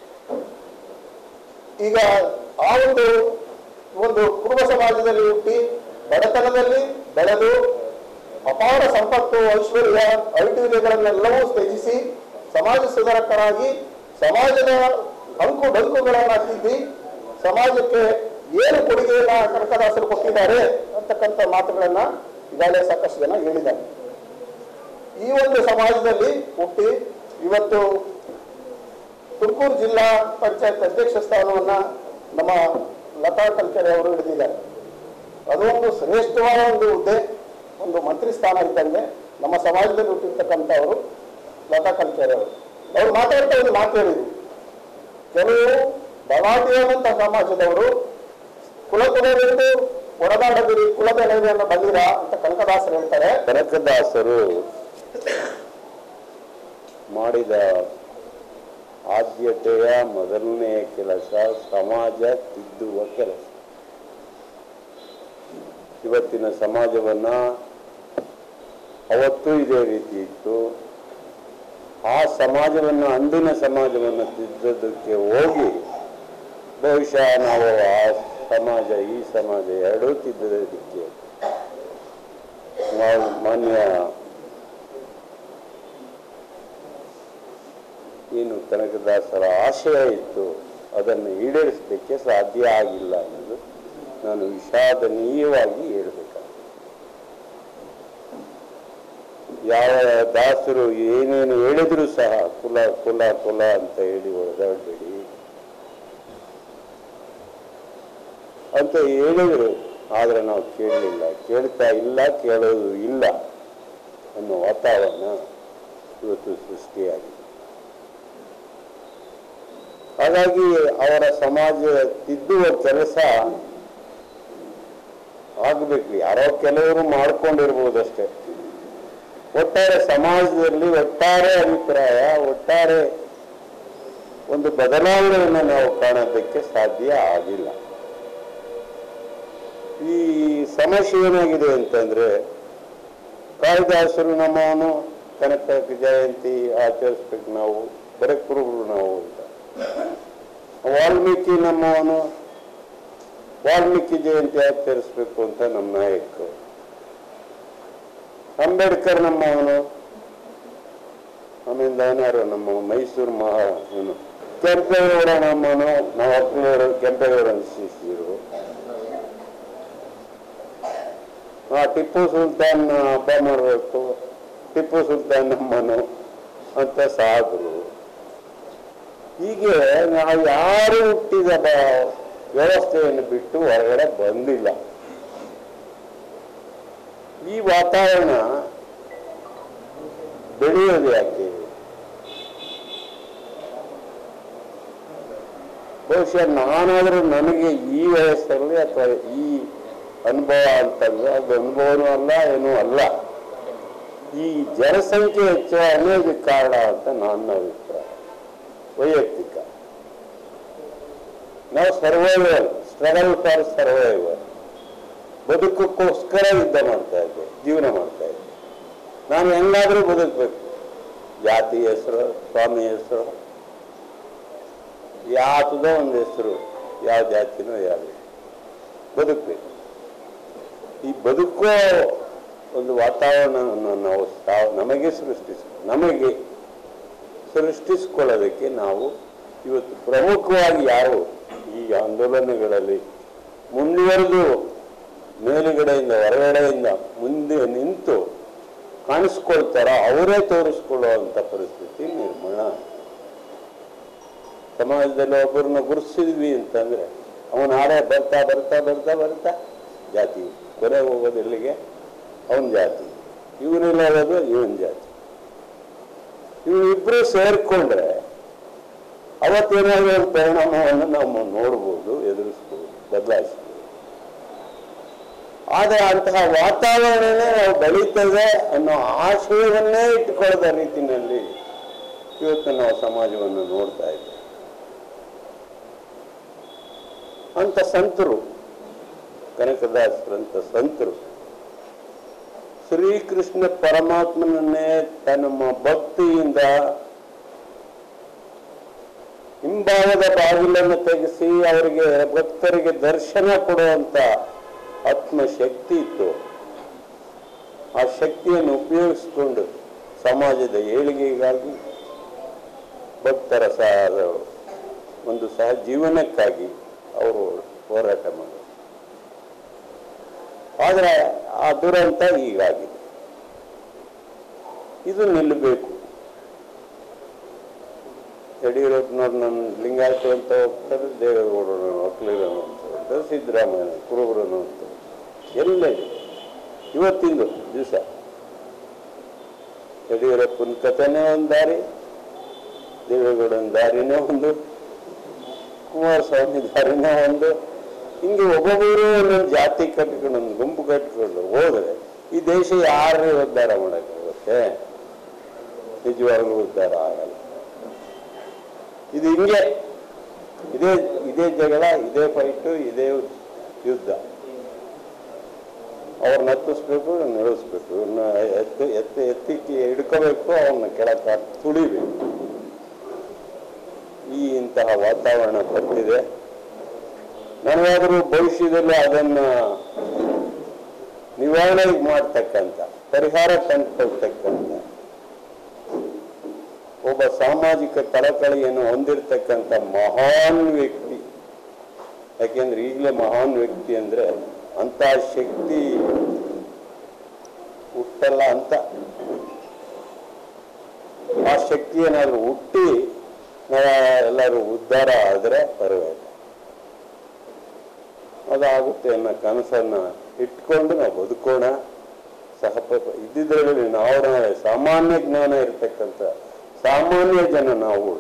ಈಗ ಆ ಒಂದು ಒಂದು ಕುರುಬ ಸಮಾಜದಲ್ಲಿ ಹುಟ್ಟಿ ಬಡತನದಲ್ಲಿ ಬೆಳೆದು ಅಪಾರ ಸಂಪತ್ತು ಐಶ್ವರ್ಯ ಐಶ್ವರ್ಯಗಳನ್ನೆಲ್ಲವೂ ತ್ಯಜಿಸಿ ಸಮಾಜ ಸುಧಾರಕರಾಗಿ ಸಮಾಜದ ಅಂಕು ಡಂಕುಗಳನ್ನ ತಿದ್ದಿ ಸಮಾಜಕ್ಕೆ ಏನು ಕೊಡುಗೆಯನ್ನ ಕನಕದಾಸರು ಕೊಟ್ಟಿದ್ದಾರೆ ಅಂತಕ್ಕಂಥ ಮಾತುಗಳನ್ನ ಈಗಾಗಲೇ ಸಾಕಷ್ಟು ಜನ ಹೇಳಿದ್ದಾರೆ ಈ ಒಂದು ಸಮಾಜದಲ್ಲಿ ಹುಟ್ಟಿ ಇವತ್ತು ತುಮಕೂರು ಜಿಲ್ಲಾ ಪಂಚಾಯತ್ ಅಧ್ಯಕ್ಷ ಸ್ಥಾನವನ್ನ ನಮ್ಮ ಲತಾ ಕಲ್ಕೆರೆ ಅವರು ಹಿಡಿದಿದ್ದಾರೆ ಅದು ಒಂದು ಶ್ರೇಷ್ಠವಾದ ಒಂದು ಹುದ್ದೆ ಒಂದು ಮಂತ್ರಿ ಸ್ಥಾನ ಇದ್ದಂಗೆ ನಮ್ಮ ಸಮಾಜದಲ್ಲಿ ಹುಟ್ಟಿರ್ತಕ್ಕಂಥವರು ಲತಾ ಕಲ್ಕೆರೆ ಅವರು ಅವ್ರು ಮಾತಾಡ್ತಾ ಒಂದು ಮಾತು ಹೇಳಿದ್ರು ಕೆಲವು ಬಲಾಢ್ಯವಂತ ಸಮಾಜದವರು ಕುಲ ಕುಲವೆಂದು ಹೊರದಾಡದಿರಿ ಕುಲದ ನೆಲೆಯನ್ನು ಬಂದಿರ ಅಂತ ಕನಕದಾಸರು ಹೇಳ್ತಾರೆ ಕನಕದಾಸರು ಮಾಡಿದ ಆದ್ಯತೆಯ ಮೊದಲನೆಯ ಕೆಲಸ ಸಮಾಜ ತಿದ್ದುವ ಕೆಲಸ ಇವತ್ತಿನ ಸಮಾಜವನ್ನ ಅವತ್ತು ಇದೇ ರೀತಿ ಇತ್ತು ಆ ಸಮಾಜವನ್ನ ಅಂದಿನ ಸಮಾಜವನ್ನು ತಿದ್ದೋದಕ್ಕೆ ಹೋಗಿ ಬಹುಶಃ ನಾವು ಆ ಸಮಾಜ ಈ ಸಮಾಜ ಎರಡೂ ತಿದ್ದೋದಕ್ಕೆ ನಾವು ಮಾನ್ಯ ಏನು ಕನಕದಾಸರ ಆಶಯ ಇತ್ತು ಅದನ್ನು ಈಡೇರಿಸಲಿಕ್ಕೆ ಸಾಧ್ಯ ಆಗಿಲ್ಲ ಅನ್ನೋದು ನಾನು ವಿಷಾದನೀಯವಾಗಿ ಹೇಳ್ಬೇಕಾಗ್ತದೆ ಯಾವ ದಾಸರು ಏನೇನು ಹೇಳಿದ್ರು ಸಹ ಕುಲ ಕುಲ ಕುಲ ಅಂತ ಹೇಳಿ ಹೊಡೆದಾಡಬೇಡಿ ಅಂತ ಹೇಳಿದ್ರು ಆದ್ರೆ ನಾವು ಕೇಳಲಿಲ್ಲ ಕೇಳ್ತಾ ಇಲ್ಲ ಕೇಳೋದು ಇಲ್ಲ ಅನ್ನೋ ವಾತಾವರಣ ಇವತ್ತು ಸೃಷ್ಟಿಯಾಗಿದೆ ಹಾಗಾಗಿ ಅವರ ಸಮಾಜ ತಿದ್ದುವ ಕೆಲಸ ಆಗಬೇಕು ಯಾರೋ ಕೆಲವರು ಮಾಡ್ಕೊಂಡಿರ್ಬೋದಷ್ಟೇ ಒಟ್ಟಾರೆ ಸಮಾಜದಲ್ಲಿ ಒಟ್ಟಾರೆ ಅಭಿಪ್ರಾಯ ಒಟ್ಟಾರೆ ಒಂದು ಬದಲಾವಣೆಯನ್ನು ನಾವು ಕಾಣೋದಕ್ಕೆ ಸಾಧ್ಯ ಆಗಿಲ್ಲ ಈ ಸಮಸ್ಯೆ ಏನಾಗಿದೆ ಅಂತಂದ್ರೆ ಕಾಳಿದಾಸರು ನಮ್ಮವನು ಕನಕ ಜಯಂತಿ ಆಚರಿಸ್ಬೇಕು ನಾವು ಬರೀ ಕುರುಬರು ನಾವು ಅಂತ ವಾಲ್ಮೀಕಿ ನಮ್ಮವನು ವಾಲ್ಮೀಕಿ ಜಯಂತಿ ಆಚರಿಸ್ಬೇಕು ಅಂತ ನಮ್ಮ ನಾಯಕರು ಅಂಬೇಡ್ಕರ್ ನಮ್ಮವನು ಆಮೇಲೆ ಅವನಾರು ನಮ್ಮ ಮೈಸೂರು ಮಹಾ ಇವನು ಕೆಂಪೇಗೌಡ ನಮ್ಮವನು ನಾವು ಅಪ್ಪನವರು ಕೆಂಪೇಗೌಡ ಶಿಷ್ಯರು ಆ ಟಿಪ್ಪು ಸುಲ್ತಾನ್ ಹಬ್ಬ ಮಾಡಬೇಕು ಟಿಪ್ಪು ಸುಲ್ತಾನ್ ನಮ್ಮನು ಅಂತ ಸಾಧರು ಹೀಗೆ ನಾವು ಯಾರು ಹುಟ್ಟಿದ ಬ- ವ್ಯವಸ್ಥೆಯನ್ನು ಬಿಟ್ಟು ಹೊರಗಡೆ ಬಂದಿಲ್ಲ ಈ ವಾತಾವರಣ ಬೆಳೆಯೋದು ಯಾಕೆ ಬಹುಶಃ ನಾನಾದರೂ ನನಗೆ ಈ ವಯಸ್ಸಲ್ಲಿ ಅಥವಾ ಈ ಅನುಭವ ಅಂತಂದ್ರೆ ಅದು ಅನುಭವನೂ ಅಲ್ಲ ಏನೂ ಅಲ್ಲ ಈ ಜನಸಂಖ್ಯೆ ಹೆಚ್ಚಾಗಲೇ ಇದಕ್ಕೆ ಕಾರಣ ಅಂತ ನನ್ನ ಅಭಿಪ್ರಾಯ ವೈಯಕ್ತಿಕ ನಾವು ಸರ್ವೈವಲ್ ಸ್ಟ್ರಗಲ್ ಫಾರ್ ಸರ್ವೈವಲ್ ಬದುಕಕ್ಕೋಸ್ಕರ ಯುದ್ಧ ಮಾಡ್ತಾ ಇದ್ದೆ ಜೀವನ ಮಾಡ್ತಾ ಇದ್ದೆ ನಾನು ಹೆಂಗಾದ್ರೂ ಬದುಕಬೇಕು ಜಾತಿ ಹೆಸರು ಸ್ವಾಮಿ ಹೆಸರು ಯಾತದೋ ಒಂದು ಹೆಸರು ಯಾವ ಜಾತಿನೋ ಯಾವ ಬದುಕಬೇಕು ಈ ಬದುಕೋ ಒಂದು ವಾತಾವರಣವನ್ನು ನಾವು ತಾವು ನಮಗೆ ಸೃಷ್ಟಿಸ ನಮಗೆ ಸೃಷ್ಟಿಸಿಕೊಳ್ಳೋದಕ್ಕೆ ನಾವು ಇವತ್ತು ಪ್ರಮುಖವಾಗಿ ಯಾರು ಈ ಆಂದೋಲನಗಳಲ್ಲಿ ಮುಂದುವರೆದು ಮೇಲುಗಡೆಯಿಂದ ಹೊರಗಡೆಯಿಂದ ಮುಂದೆ ನಿಂತು ಕಾಣಿಸ್ಕೊಳ್ತಾರೋ ಅವರೇ ತೋರಿಸ್ಕೊಳ್ಳುವಂಥ ಪರಿಸ್ಥಿತಿ ನಿರ್ಮಾಣ ಆಗಿದೆ. ಸಮಾಜದಲ್ಲಿ ಒಬ್ಬರನ್ನ ಗುರುತಿಸಿದ್ವಿ ಅಂತಂದ್ರೆ ಅವನ ಆಡೆ ಬರ್ತಾ ಬರ್ತಾ ಬರ್ತಾ ಬರ್ತಾ ಜಾತಿ ಕೊನೆ ಹೋಗೋದು ಎಲ್ಲಿಗೆ ಅವನ ಜಾತಿ ಇವನಿಲ್ಲ ಹೋಗೋದು ಇವನ್ ಜಾತಿ ಇವರಿಬ್ರು ಸೇರ್ಕೊಂಡ್ರೆ ಅವತ್ತೇನಾದ್ರೂ ಒಂದು ಪರಿಣಾಮವನ್ನು ನಾವು ನೋಡ್ಬೋದು ಎದುರಿಸ್ಬೋದು ಬದಲಾಯಿಸ್ಬೋದು ಆದರೆ ಅಂತಹ ವಾತಾವರಣನೇ ನಾವು ಬೆಳೀತದೆ ಅನ್ನೋ ಆಶಯವನ್ನೇ ಇಟ್ಟುಕೊಳ್ಳದ ರೀತಿಯಲ್ಲಿ ಇವತ್ತು ನಾವು ಸಮಾಜವನ್ನು ನೋಡ್ತಾ ಇದ್ದೇವೆ ಅಂತ ಸಂತರು ಕನಕದಾಸರಂತ ಸಂತರು ಶ್ರೀಕೃಷ್ಣ ಪರಮಾತ್ಮನನ್ನೇ ತನ್ನ ಭಕ್ತಿಯಿಂದ ಹಿಂಭಾಗದ ಬಾಗಿಲನ್ನು ತೆಗೆಸಿ ಅವರಿಗೆ ಭಕ್ತರಿಗೆ ದರ್ಶನ ಕೊಡುವಂತ ಆತ್ಮಶಕ್ತಿ ಇತ್ತು ಆ ಶಕ್ತಿಯನ್ನು ಉಪಯೋಗಿಸಿಕೊಂಡು ಸಮಾಜದ ಏಳಿಗೆಗಾಗಿ ಭಕ್ತರ ಸಹ ಒಂದು ಸಹ ಜೀವನಕ್ಕಾಗಿ ಅವರು ಹೋರಾಟ ಮಾಡೋದು ಆದರೆ ಆ ದುರಂತ ಈಗಾಗಿದೆ ಇದು ನಿಲ್ಲಬೇಕು ಯಡಿಯೂರಪ್ಪನವ್ರು ನನ್ನ ಲಿಂಗಾಯತ ಅಂತ ಹೋಗ್ತಾರೆ ದೇವೇಗೌಡರನ್ನು ಒಕ್ಕಲಿಗರನ್ನು ಅಂತ ಹೋಗ್ತಾರೆ ಸಿದ್ದರಾಮಯ್ಯ ಕುರುಬರನ್ನು ಅಂತ ಎಲ್ಲ ಇದೆ ಇವತ್ತಿಂದು ದಿವಸ ಯಡಿಯೂರಪ್ಪನ ಕಥೆನೇ ಒಂದು ದಾರಿ ದೇವೇಗೌಡನ ದಾರಿನೇ ಒಂದು ಕುಮಾರಸ್ವಾಮಿ ದಾರಿನೇ ಒಂದು ಹಿಂಗೆ ಒಬ್ಬೊಬ್ಬರು ಒಂದೊಂದು ಜಾತಿ ಕಟ್ಕೊಂಡು ಒಂದು ಗುಂಪು ಕಟ್ಕೊಂಡು ಹೋದ್ರೆ ಈ ದೇಶ ಯಾರು ಉದ್ಧಾರ ಮಾಡೋಕ್ಕಾಗುತ್ತೆ ನಿಜವಾಗ್ಲೂ ಉದ್ಧಾರ ಆಗಲ್ಲ ಇದು ಹಿಂಗೆ ಇದೇ ಇದೇ ಜಗಳ ಇದೇ ಫೈಟು ಇದೇ ಯುದ್ಧ ಅವ್ರನ್ನ ಹತ್ತಿಸ್ಬೇಕು ನಿಲ್ಲಿಸ್ಬೇಕು ಇವ್ರನ್ನ ಎತ್ತು ಎತ್ತಿ ಎತ್ತಿಕ್ಕೆ ಹಿಡ್ಕೋಬೇಕು ಅವ್ರನ್ನ ಕೆಳಕ್ಕೆ ಹಾಕಿ ತುಳಿಬೇಕು ಈ ಇಂತಹ ವಾತಾವರಣ ಬರ್ತಿದೆ ನನಗಾದರೂ ಭವಿಷ್ಯದಲ್ಲಿ ಅದನ್ನ ನಿವಾರಣೆ ಮಾಡ್ತಕ್ಕಂಥ ಪರಿಹಾರ ಕಂಡುಕೊಳ್ತಕ್ಕಂಥ ಒಬ್ಬ ಸಾಮಾಜಿಕ ಕಳಕಳಿಯನ್ನು ಹೊಂದಿರತಕ್ಕಂಥ ಮಹಾನ್ ವ್ಯಕ್ತಿ ಯಾಕೆಂದ್ರೆ ಈಗಲೇ ಮಹಾನ್ ವ್ಯಕ್ತಿ ಅಂದ್ರೆ ಅಂತ ಶಕ್ತಿ ಹುಟ್ಟಲ್ಲ ಅಂತ ಆ ಶಕ್ತಿ ಏನಾದ್ರು ಹುಟ್ಟಿ ನಾವು ಎಲ್ಲರೂ ಉದ್ಧಾರ ಆದರೆ ಪರವಾಗಿಲ್ಲ ಅದಾಗುತ್ತೆ ಅನ್ನೋ ಕನಸನ್ನ ಇಟ್ಕೊಂಡು ನಾವು ಬದುಕೋಣ ಸಹಪ ಇದ್ದಿದ್ರಲ್ಲಿ ನಾವು ನಾವೇ ಸಾಮಾನ್ಯ ಜ್ಞಾನ ಇರತಕ್ಕಂಥ ಸಾಮಾನ್ಯ ಜನ ನಾವು